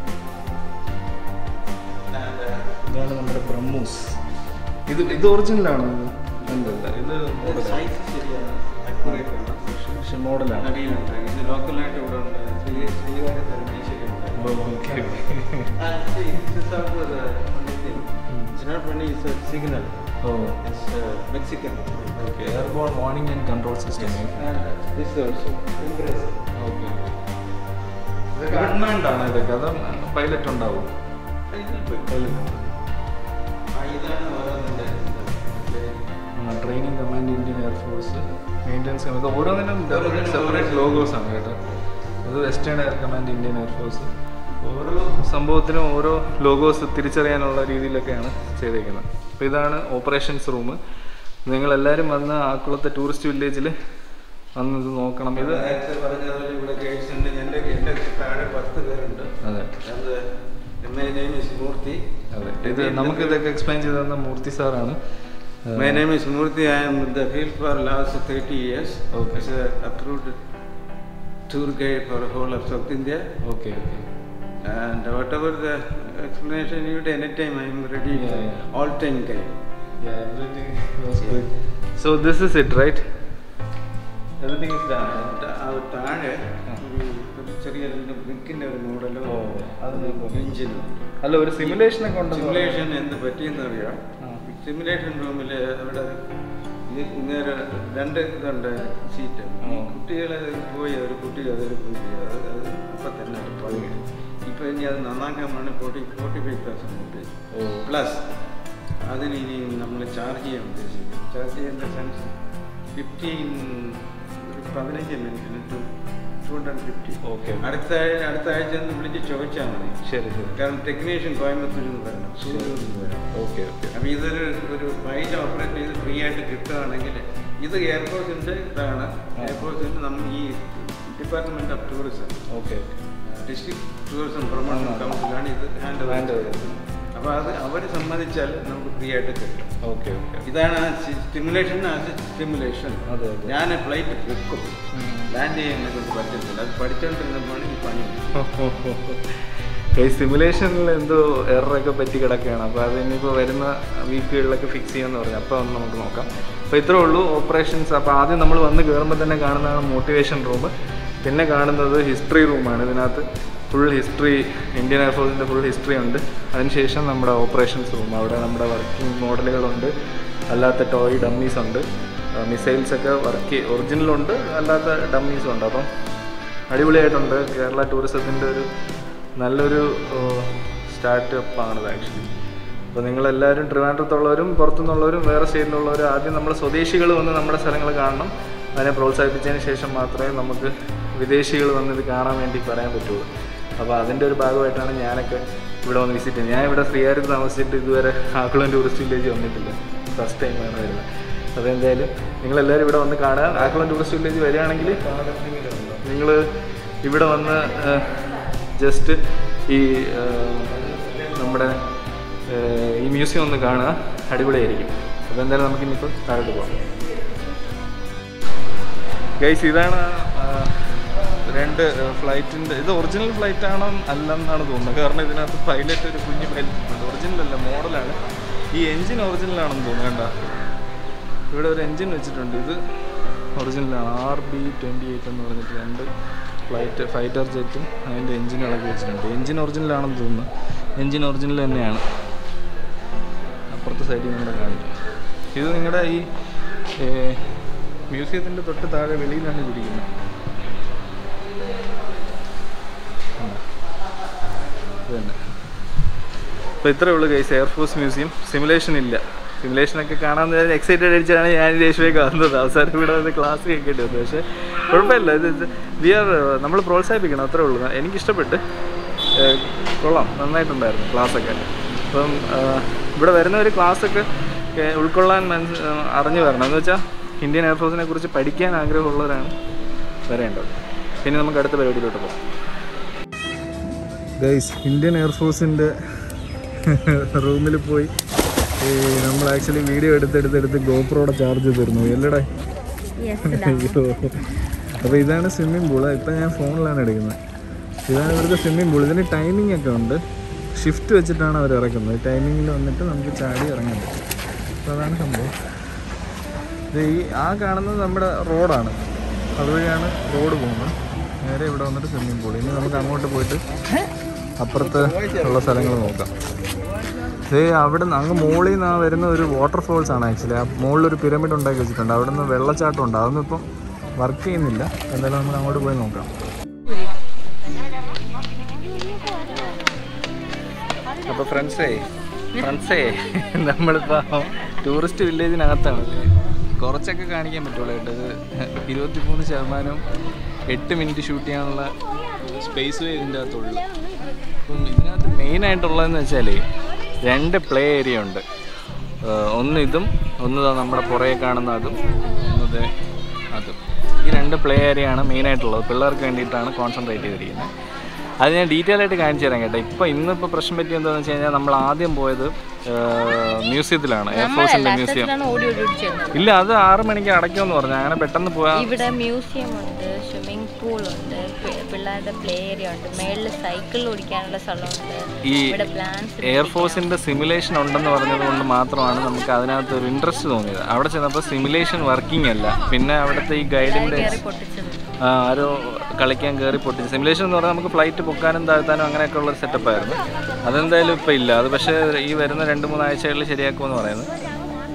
And, uh, ഇതാണ് നമ്മുടെ ബ്രഹ്മൂസ് ഇത് ഇത് ഒറിജിനലാണ് എന്തല്ല ഇത് ഇത് size ശരിയാണ് accurate ആണ്. പക്ഷെ മോഡലാണ് അടിയിലുണ്ട് ഇത് ലോക്കലായിട്ട് ഇവിടെ ഉണ്ട് ശ്രീ ശ്രീകാര്യ തരമേശ്വരിയുണ്ട് okay And see, this is also the funny thing. It's not funny, it's a signal. ഓ It's uh, Mexican. Okay airborne warning and control system And this also. Impressive. Okay government ആണ് ഇതൊക്കെ അത് പൈലറ്റ് ഉണ്ടാവും ആ, ഇതാണ് ഓരോന്നിന്റെ ഇത്. Training command Indian air force maintenance ഇത് ഓരോന്നിനും ഓരോന്നിനും സെപ്പറേറ്റ് ഓരോ- ലോഗോസ് ആണ് കേട്ടോ ഇത് western air command Indian air force ഓരോ സംഭവത്തിനും ഓരോ ലോഗോസ് തിരിച്ചറിയാനുള്ള രീതിയിലൊക്കെയാണ് ചെയ്തേക്കുന്നത് അപ്പോൾ ഇതാണ് ഓപ്പറേഷൻസ് റൂം നിങ്ങളെല്ലാവരും വന്ന് ആക്കുളത്തെ ടൂറിസ്റ്റ് വില്ലേജിൽ വന്ന് ഇത് നോക്കണം ഇത് നേരത്തെ പറഞ്ഞതുപോലെ ഇവിടെ ഗൈഡ്സ് ഉണ്ട് എൻ്റെ എൻ്റെ താഴെ പത്ത് പേരുണ്ട് അതെ അത് My name is Murthy. അതെ ഇത് നമുക്ക് ഇതൊക്കെ എക്സ്പ്ലെയിൻ ചെയ്ത് തന്ന മൂർത്തി സാറാണ് My name is Murthy. I am in the field for last 30 years. Okay. As a approved tour guide for whole of South India. Okay okay And whatever the explanation you need, anytime I am ready. Yeah, yeah. All time guide. Yeah, everything was good. So this is it, right? Everything is done. And ആ താഴെ ആ. ഒരു ഒരു ചെറിയ ബ്രിക്കിന്റെ ഒരു മോഡലോ ഓ, അത് നോക്കാം. എഞ്ചിനും അല്ല ഒരു സിമുലേഷൻ ഒക്കെ ഉണ്ടെന്ന് സിമുലേഷൻ എന്ത് പറ്റിയെന്ന് അറിയാം ആ. സിമുലേഷൻ റൂമിൽ അവിടെ ഈ ഇങ്ങനെ രണ്ട് ഇതുണ്ട് സീറ്റ് ആ. കുട്ടികളെ പോയി ഒരു കുട്ടി അതിൽ പോയി അത് അത് അപ്പം തന്നെ അത് പോയി ഇപ്പോൾ ഇനി അത് നന്നാക്കാൻ വേണ്ടി ഫോർട്ടി ഫോർട്ടി ഫൈവ് പെർസെൻറ്റ് ഓ പ്ലസ് അതിന് ഇനി നമ്മൾ ചാർജ് ചെയ്യാൻ ഉദ്ദേശിക്കുന്നു ചാർജ് ചെയ്യുന്ന സെൻസ് ഫിഫ്റ്റീൻ ഒരു പതിനഞ്ച് മിനിറ്റിന് two two hundred fifty okay അടുത്ത ആഴ്ച അടുത്ത ആഴ്ച ഒന്ന് വിളിച്ച് ചോദിച്ചാൽ മതി ശരി ശരി കാരണം ടെക്നീഷ്യൻ കോയമ്പത്തൂരിൽ നിന്ന് വരണം സൂര്യയിൽ നിന്ന് വരണം ഓക്കെ ഓക്കെ അപ്പോൾ ഇതൊരു ഒരു ഫൈൽ ഓപ്പറേറ്റ് ചെയ്ത് ഫ്രീ ആയിട്ട് കിട്ടുകയാണെങ്കിൽ ഇത് എയർപോർട്ടിൻ്റെ ഇതാണ് എയർപോർട്ടിൻ്റെ നമ്മൾ ഈ department of tourism okay district tourism promotion കൗൺസിലാണ് ഇത് ഹാൻഡിൽ Handle ചെയ്യുന്നത് ചെയ്യുന്നത്. അപ്പോൾ അത് അവർ സമ്മതിച്ചാൽ നമുക്ക് ഫ്രീ ആയിട്ട് കിട്ടും ഓക്കെ ഓക്കെ ഇതാണ് സ്റ്റിമുലേഷൻ സ്റ്റിമുലേഷൻ അതെ, അതെ. ഞാൻ ഫ്ലൈറ്റ് വെക്കും ലാൻഡ് ചെയ്യാൻ കൊണ്ട് പറ്റത്തില്ല അത് പഠിച്ചുകൊണ്ടിരുന്നപ്പോഴാണ് ഈ പണി ഈ സിമുലേഷനിൽ എന്തോ എററൊക്കെ പറ്റി കിടക്കുകയാണ് അപ്പോൾ അത് ഇനിയിപ്പോൾ വരുന്ന വീക്കുകളിലൊക്കെ ഫിക്സ് ചെയ്യാമെന്ന് പറഞ്ഞു അപ്പോൾ ഒന്ന് നമുക്ക് നോക്കാം അപ്പോൾ ഇത്രേ ഉള്ളൂ ഓപ്പറേഷൻസ് അപ്പോൾ ആദ്യം നമ്മൾ വന്ന് കയറുമ്പോൾ തന്നെ കാണുന്നതാണ് മോട്ടിവേഷൻ റൂം പിന്നെ കാണുന്നത് ഹിസ്റ്ററി റൂമാണ് ഇതിനകത്ത് ഫുൾ ഹിസ്റ്ററി ഇന്ത്യൻ എയർഫോഴ്സിൻ്റെ ഫുൾ ഹിസ്റ്ററി ഉണ്ട് അതിനുശേഷം നമ്മുടെ ഓപ്പറേഷൻസ് റൂം അവിടെ നമ്മുടെ വർക്കിംഗ് മോഡലുകളുണ്ട് അല്ലാത്ത ടോയ് ഡമ്മീസ് ഉണ്ട് മിസൈൽസ് ഒക്കെ വർക്ക് ഒറിജിനലുണ്ട് അല്ലാത്ത ഡമ്മീസും ഉണ്ട് അപ്പം അടിപൊളിയായിട്ടുണ്ട് കേരള ടൂറിസത്തിൻ്റെ ഒരു നല്ലൊരു സ്റ്റാർട്ടപ്പ് ആണിത് ആക്ച്വലി അപ്പോൾ നിങ്ങളെല്ലാവരും ട്രിവാൻഡ്രത്തുള്ളവരും പുറത്തുനിന്നുള്ളവരും വേറെ സ്റ്റേറ്റിലുള്ളവരും ആദ്യം നമ്മൾ സ്വദേശികൾ വന്ന് നമ്മുടെ സ്ഥലങ്ങൾ കാണണം അതിനെ പ്രോത്സാഹിപ്പിച്ചതിന് ശേഷം മാത്രമേ നമുക്ക് വിദേശികൾ വന്ന് ഇത് കാണാൻ വേണ്ടി പറയാൻ പറ്റുള്ളൂ അപ്പോൾ അതിൻ്റെ ഒരു ഭാഗമായിട്ടാണ് ഞാനൊക്കെ ഇവിടെ വന്ന് വിസിറ്റ് ചെയ്യുന്നത് ഞാൻ ഇവിടെ ശ്രീകാര്യത്ത് താമസിച്ചിട്ട് ഇതുവരെ ആക്കുളം ടൂറിസ്റ്റ് വില്ലേജ് വന്നിട്ടില്ല ഫസ്റ്റ് ടൈമാണ് വരുന്നത് അപ്പോൾ എന്തായാലും നിങ്ങളെല്ലാവരും ഇവിടെ വന്ന് കാണുക ആക്കുളം ടൂറിസ്റ്റ് വില്ലേജ് വരികയാണെങ്കിൽ നിങ്ങൾ ഇവിടെ വന്ന് ജസ്റ്റ് ഈ ആ, നമ്മുടെ ആ, ഈ മ്യൂസിയം ഒന്ന് കാണുക അടിപൊളിയായിരിക്കും അപ്പോൾ എന്തായാലും നമുക്ക് ഇനിയിപ്പോൾ താഴോട്ട് പോകാം ഗൈസ് ഇതാണ് ആ, രണ്ട് ഫ്ലൈറ്റിൻ്റെ ഇത് ഒറിജിനൽ ഫ്ലൈറ്റ് ആണോ അല്ലെന്നാണ് തോന്നുന്നത് കാരണം ഇതിനകത്ത് പൈലറ്റ് ഒരു കുഞ്ഞ് പൈലറ്റ് ഉണ്ട് ഒറിജിനൽ അല്ല മോഡലാണ് ഈ എൻജിൻ ഒറിജിനലാണെന്ന് തോന്നുന്നു കണ്ട ഇവിടെ ഒരു എൻജിൻ വെച്ചിട്ടുണ്ട് ഇത് ഒറിജിനലാണ് ആർ ബി ട്വൻറ്റി എയ്റ്റ് എന്ന് പറഞ്ഞിട്ട് രണ്ട് ഫ്ലൈറ്റ് ഫൈറ്റർ ജെറ്റും അതിൻ്റെ എൻജിനുകളൊക്കെ വെച്ചിട്ടുണ്ട് എൻജിൻ ഒറിജിനലാണെന്ന് തോന്നുന്നു എൻജിൻ ഒറിജിനൽ തന്നെയാണ് അപ്പുറത്തെ സൈഡിൽ നിങ്ങളുടെ കാണിക്കും ഇത് നിങ്ങളുടെ ഈ മ്യൂസിയത്തിൻ്റെ തൊട്ട് താഴെ വെളിയിലാണ് ഇരിക്കുന്നത് ഇത് തന്നെ അപ്പോൾ ഇത്രേ ഉള്ളൂ ഗൈസ് എയർഫോഴ്സ് മ്യൂസിയം സിമുലേഷൻ ഇല്ല സിമുലേഷനൊക്കെ കാണാൻ എക്സൈറ്റഡ് അടിച്ചാണ് ഞാൻ ദേശത്തേക്ക് വന്നത് അവസാനം ഇവിടെ വന്ന് ക്ലാസ് കേൾക്കേണ്ടി വന്നത് പക്ഷേ കുഴപ്പമില്ല ഇത് വി ആർ നമ്മൾ പ്രോത്സാഹിപ്പിക്കണം അത്രേ ഉള്ളൂ എനിക്കിഷ്ടപ്പെട്ട് ഏഹ്, കൊള്ളാം നന്നായിട്ടുണ്ടായിരുന്നു ക്ലാസ്സൊക്കെ അപ്പം ആഹ്, ഇവിടെ വരുന്നവർ ക്ലാസ്സൊക്കെ ഏഹ്, ഉൾക്കൊള്ളാൻ മനസ്സ് ആഹ്, അറിഞ്ഞു വരണം എന്ന് വെച്ചാൽ ഇന്ത്യൻ എയർഫോഴ്സിനെ കുറിച്ച് പഠിക്കാൻ ആഗ്രഹമുള്ളവരാണ് വരേണ്ടത് പിന്നെ നമുക്ക് അടുത്ത പരിപാടിയിലോട്ട് പോകാം ഗൈസ് ഇന്ത്യൻ എയർഫോഴ്സിൻ്റെ റൂമിൽ പോയി ഈ നമ്മൾ ആക്ച്വലി വീഡിയോ എടുത്തെടുത്തെടുത്ത് ഗോപ്രോടെ ചാർജ് ചെയ്തിരുന്നു എല്ലടേ Yes, അയ്യോ അപ്പോൾ ഇതാണ് സ്വിമ്മിംഗ് പൂള് ഇപ്പം ഞാൻ ഫോണിലാണ് എടുക്കുന്നത് ഇതാണ് ഇവിടുത്തെ സ്വിമ്മിംഗ് പൂൾ ഇതിന് ടൈമിംഗ് ഒക്കെ ഉണ്ട് ഷിഫ്റ്റ് വെച്ചിട്ടാണ് അവർ ഇറക്കുന്നത് ടൈമിങ്ങിൽ വന്നിട്ട് നമുക്ക് ചാടി ഇറങ്ങാൻ പറ്റും അപ്പോൾ അതാണ് സംഭവം ഇത് ഈ ആ കാണുന്നത് നമ്മുടെ റോഡാണ് അതുവഴിയാണ് റോഡ് പോകുന്നത് നേരെ ഇവിടെ വന്നിട്ട് സ്വിമ്മിംഗ് പൂൾ ഇനി നമുക്ക് അങ്ങോട്ട് പോയിട്ട് അപ്പുറത്ത് ഉള്ള സ്ഥലങ്ങൾ നോക്കാം ഇത് അവിടെ നിന്ന് അങ്ങ് മുകളിൽ നിന്ന് വരുന്ന ഒരു വാട്ടർഫോൾസ് ആണ് ആക്ച്വലി ആ മുകളിൽ ഒരു പിരമിഡ് ഉണ്ടാക്കി വെച്ചിട്ടുണ്ട് അവിടെ നിന്ന് വെള്ളച്ചാട്ടം ഉണ്ട് അതൊന്നും ഇപ്പം വർക്ക് ചെയ്യുന്നില്ല എന്തായാലും നമുക്ക് അങ്ങോട്ട് പോയി നോക്കാം അപ്പോൾ ഫ്രണ്ട്സേ ഫ്രണ്ട്സേ നമ്മളിപ്പോൾ ടൂറിസ്റ്റ് വില്ലേജിനകത്താണ് കുറച്ചൊക്കെ കാണിക്കാൻ പറ്റുള്ളൂ കേട്ടോ ഇത് ഇരുപത്തിമൂന്ന് ശതമാനം എട്ട് മിനിറ്റ് ഷൂട്ട് ചെയ്യാനുള്ള സ്പേസ് ഇതിൻ്റെ അകത്തുള്ളൂ അപ്പം ഇതിനകത്ത് മെയിനായിട്ടുള്ളതെന്ന് വെച്ചാൽ രണ്ട് പ്ലേ ഏരിയ ഉണ്ട് ഏഹ് ഒന്ന് ഇതും ഒന്ന് ദാ നമ്മുടെ പുറകെ കാണുന്ന അതും ഒന്നത് അതും ഈ രണ്ട് പ്ലേ ഏരിയ ആണ് മെയിനായിട്ടുള്ളത് പിള്ളേർക്ക് വേണ്ടിയിട്ടാണ് കോൺസെൻട്രേറ്റ് ചെയ്തിരിക്കുന്നത് അത് ഞാൻ ഡീറ്റെയിൽ ആയിട്ട് കാണിച്ചു തരാം കേട്ടോ ഇപ്പോൾ ഇന്നിപ്പോൾ പ്രശ്നം പറ്റി എന്താണെന്ന് വെച്ച് കഴിഞ്ഞാൽ നമ്മൾ ആദ്യം പോയത് ഏഹ് മ്യൂസിയത്തിലാണ് എയർഫോഴ്സിൻ്റെ മ്യൂസിയം ാണ് ഓടി ഓടി ഓടി ചെന്നത് ഇല്ല അത് ആറ് മണിക്ക് അടയ്ക്കുമെന്ന് പറഞ്ഞു അങ്ങനെ പെട്ടെന്ന് പോയാൽ ഇവിടെ മ്യൂസിയം ഉണ്ട് സ്വിമ്മിംഗ് പൂൾ ഉണ്ട് പി- പിള്ളേരുടെ പ്ലേ ഏരിയ ഉണ്ട് മേളിൽ സൈക്കിൾ ഓടിക്കാനുള്ള സ്ഥലമുണ്ട് ഈ ഇവിടെ പ്ലാൻസ് എയർഫോഴ്സിന്റെ സിമുലേഷൻ ഉണ്ടെന്ന് പറഞ്ഞത് കൊണ്ട് മാത്രമാണ് നമുക്ക് അതിനകത്ത് ഒരു ഇൻട്രസ്റ്റ് തോന്നിയത് അവിടെ ചെന്നപ്പോൾ സിമുലേഷൻ വർക്കിംഗ് അല്ല പിന്നെ അവിടുത്തെ ഈ ഗൈഡിന്റെ കയറി പൊട്ടിച്ചത് ആരോ കളിക്കാൻ കയറി പൊട്ടിച്ച് സിമുലേഷൻ എന്ന് പറഞ്ഞാൽ നമുക്ക് ഫ്ലൈറ്റ് പൊക്കാനും താഴ്ത്താനും അങ്ങനെയൊക്കെ ഉള്ള സെറ്റപ്പ് ആയിരുന്നു അതെന്തായാലും ഇപ്പം ഇല്ല അത് പക്ഷേ ഈ വരുന്ന രണ്ട് മൂന്ന് ആഴ്ചകളിൽ ശരിയാക്കുമെന്ന് പറയുന്നത്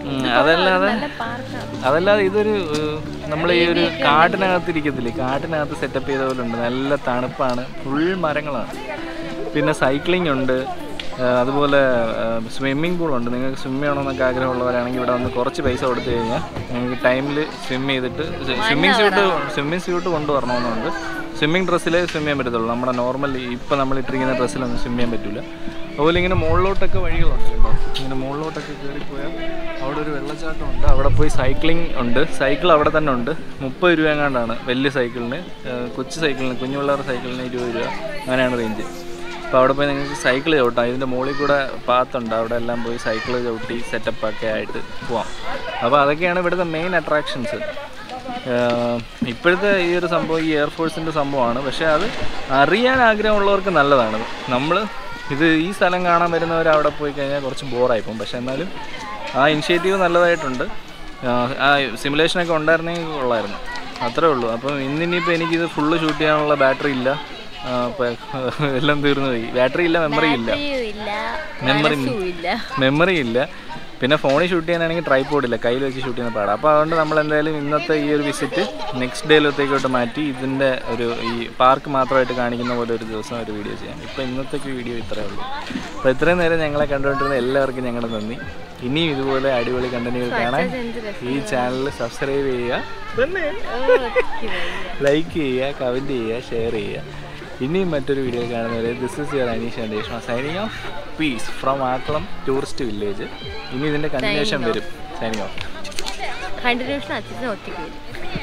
ഉം, അതല്ലാതെ നല്ല പാർക്കാണ് അതല്ലാതെ ഇതൊരു നമ്മൾ ഈ ഒരു കാട്ടിനകത്ത് ഇരിക്കത്തില്ലേ കാട്ടിനകത്ത് സെറ്റപ്പ് ചെയ്ത പോലെ ഉണ്ട് നല്ല തണുപ്പാണ് ഫുൾ മരങ്ങളാണ് പിന്നെ സൈക്ലിംഗ് ഉണ്ട് ആ, അതുപോലെ സ്വിമ്മിംഗ് പൂളുണ്ട് നിങ്ങൾക്ക് സ്വിം ചെയ്യണമെന്നൊക്കെ ആഗ്രഹമുള്ളവരാണെങ്കിൽ ഇവിടെ വന്ന് കുറച്ച് പൈസ കൊടുത്തു കഴിഞ്ഞാൽ നിങ്ങൾക്ക് ടൈമിൽ സ്വിം ചെയ്തിട്ട് സ്വിമ്മിങ് സ്യൂട്ട് സ്വിമ്മിങ് സ്യൂട്ട് കൊണ്ടുവരണമെന്നുണ്ട് സ്വിമ്മിങ് ഡ്രസ്സിലേ സ്വിം ചെയ്യാൻ പറ്റത്തുള്ളൂ നമ്മുടെ നോർമൽ ഇപ്പം നമ്മൾ ഇട്ടിരിക്കുന്ന ഡ്രസ്സിലൊന്നും സ്വിം ചെയ്യാൻ പറ്റില്ല അതുപോലെ ഇങ്ങനെ മുകളിലോട്ടൊക്കെ വഴികളുണ്ട് കേട്ടോ ഇങ്ങനെ മുകളിലോട്ടൊക്കെ കയറിപ്പോയാൽ അവിടെ ഒരു വെള്ളച്ചാട്ടം ഉണ്ട് അവിടെ പോയി സൈക്ലിംഗ് ഉണ്ട് സൈക്കിൾ അവിടെ തന്നെ ഉണ്ട് മുപ്പത് രൂപ എങ്ങാണ്ടാണ് വലിയ സൈക്കിളിന് ഏഹ് കൊച്ചു സൈക്കിളിന് കുഞ്ഞു പിള്ളേരുടെ സൈക്കിളിന് ഇരുപത് രൂപ അങ്ങനെയാണ് റേഞ്ച് അപ്പോൾ അവിടെ പോയി നിങ്ങൾക്ക് സൈക്കിൾ ചവിട്ടാം ഇതിൻ്റെ മുകളിൽ കൂടെ പാത്തുണ്ട് അവിടെ എല്ലാം പോയി സൈക്കിൾ ചവിട്ടി സെറ്റപ്പ് ഒക്കെ ആയിട്ട് പോവാം അപ്പോൾ അതൊക്കെയാണ് ഇവിടുത്തെ മെയിൻ അട്രാക്ഷൻസ് ഇപ്പോഴത്തെ ഈ ഒരു സംഭവം ഈ എയർഫോഴ്സിൻ്റെ സംഭവമാണ് പക്ഷേ അത് അറിയാൻ ആഗ്രഹമുള്ളവർക്ക് നല്ലതാണ് നമ്മൾ ഇത് ഈ സ്ഥലം കാണാൻ വരുന്നവർ അവിടെ പോയി കഴിഞ്ഞാൽ കുറച്ച് ബോറായിപ്പോകും പക്ഷേ എന്നാലും ആ ഇനിഷ്യേറ്റീവ് നല്ലതായിട്ടുണ്ട് ആ, ആ സിമുലേഷനൊക്കെ ഉണ്ടായിരുന്നെങ്കിൽ കൊള്ളായിരുന്നു അത്രേ ഉള്ളൂ അപ്പം ഇന്നിനിപ്പോൾ എനിക്കിത് ഫുള്ള് ഷൂട്ട് ചെയ്യാനുള്ള ബാറ്ററി ഇല്ല ആ, അപ്പം എല്ലാം തീർന്നു പോയി ബാറ്ററി ഇല്ല മെമ്മറി ഇല്ല ബാറ്ററിയും ഇല്ല മെമ്മറി മനസ്സും ഇല്ല മെമ്മറി ഇല്ല പിന്നെ ഫോണിൽ ഷൂട്ട് ചെയ്യാനാണെങ്കിൽ ട്രൈപോഡ് ഇല്ല കയ്യിൽ വെച്ച് ഷൂട്ട് ചെയ്യുന്ന പാടാം അപ്പോൾ അതുകൊണ്ട് നമ്മൾ എന്തായാലും ഇന്നത്തെ ഈ ഒരു വിസിറ്റ് നെക്സ്റ്റ് ഡേയിലത്തേക്കോട്ട് മാറ്റി ഇതിൻ്റെ ഒരു ഈ പാർക്ക് മാത്രമായിട്ട് കാണിക്കുന്ന പോലെ ഒരു ദിവസം ഒരു വീഡിയോ ചെയ്യാം ഇപ്പോൾ ഇന്നത്തേക്ക് വീഡിയോ ഇത്രയേ ഉള്ളൂ അപ്പോൾ ഇത്രയും നേരം ഞങ്ങളെ കണ്ടുകൊണ്ടിരുന്ന എല്ലാവർക്കും ഞങ്ങളുടെ നന്ദി ഇനിയും ഇതുപോലെ അടിപൊളി കണ്ടന്റുകൾ കാണാൻ എന്ത് രസം. ഈ ചാനൽ സബ്സ്ക്രൈബ് ചെയ്യുക തന്നെ ഓ, എനിക്ക് വയ്യ. ലൈക്ക് ചെയ്യുക കമൻറ്റ് ചെയ്യുക ഷെയർ ചെയ്യുക ഇനിയും മറ്റൊരു വീഡിയോ കാണുന്നവരെ ദിസ് ഇസ് യുവർ അനീഷ് അന്തേഷ്മ signing off peace from Akkulam tourist village ഇനി ഇതിൻ്റെ കണ്ടിന്യൂഷൻ Signing off. വരും സൈനിങ് ഓഫ് കണ്ടിന്യൂഷൻ അച്ഛൻ ഒറ്റയ്ക്ക് വരും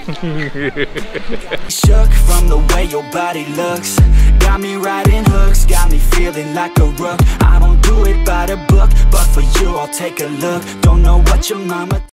Shook from the way your body looks Got me riding hooks, got me feeling like a rook I don't do it by the book, but for you I'll take a look Don't know what your mama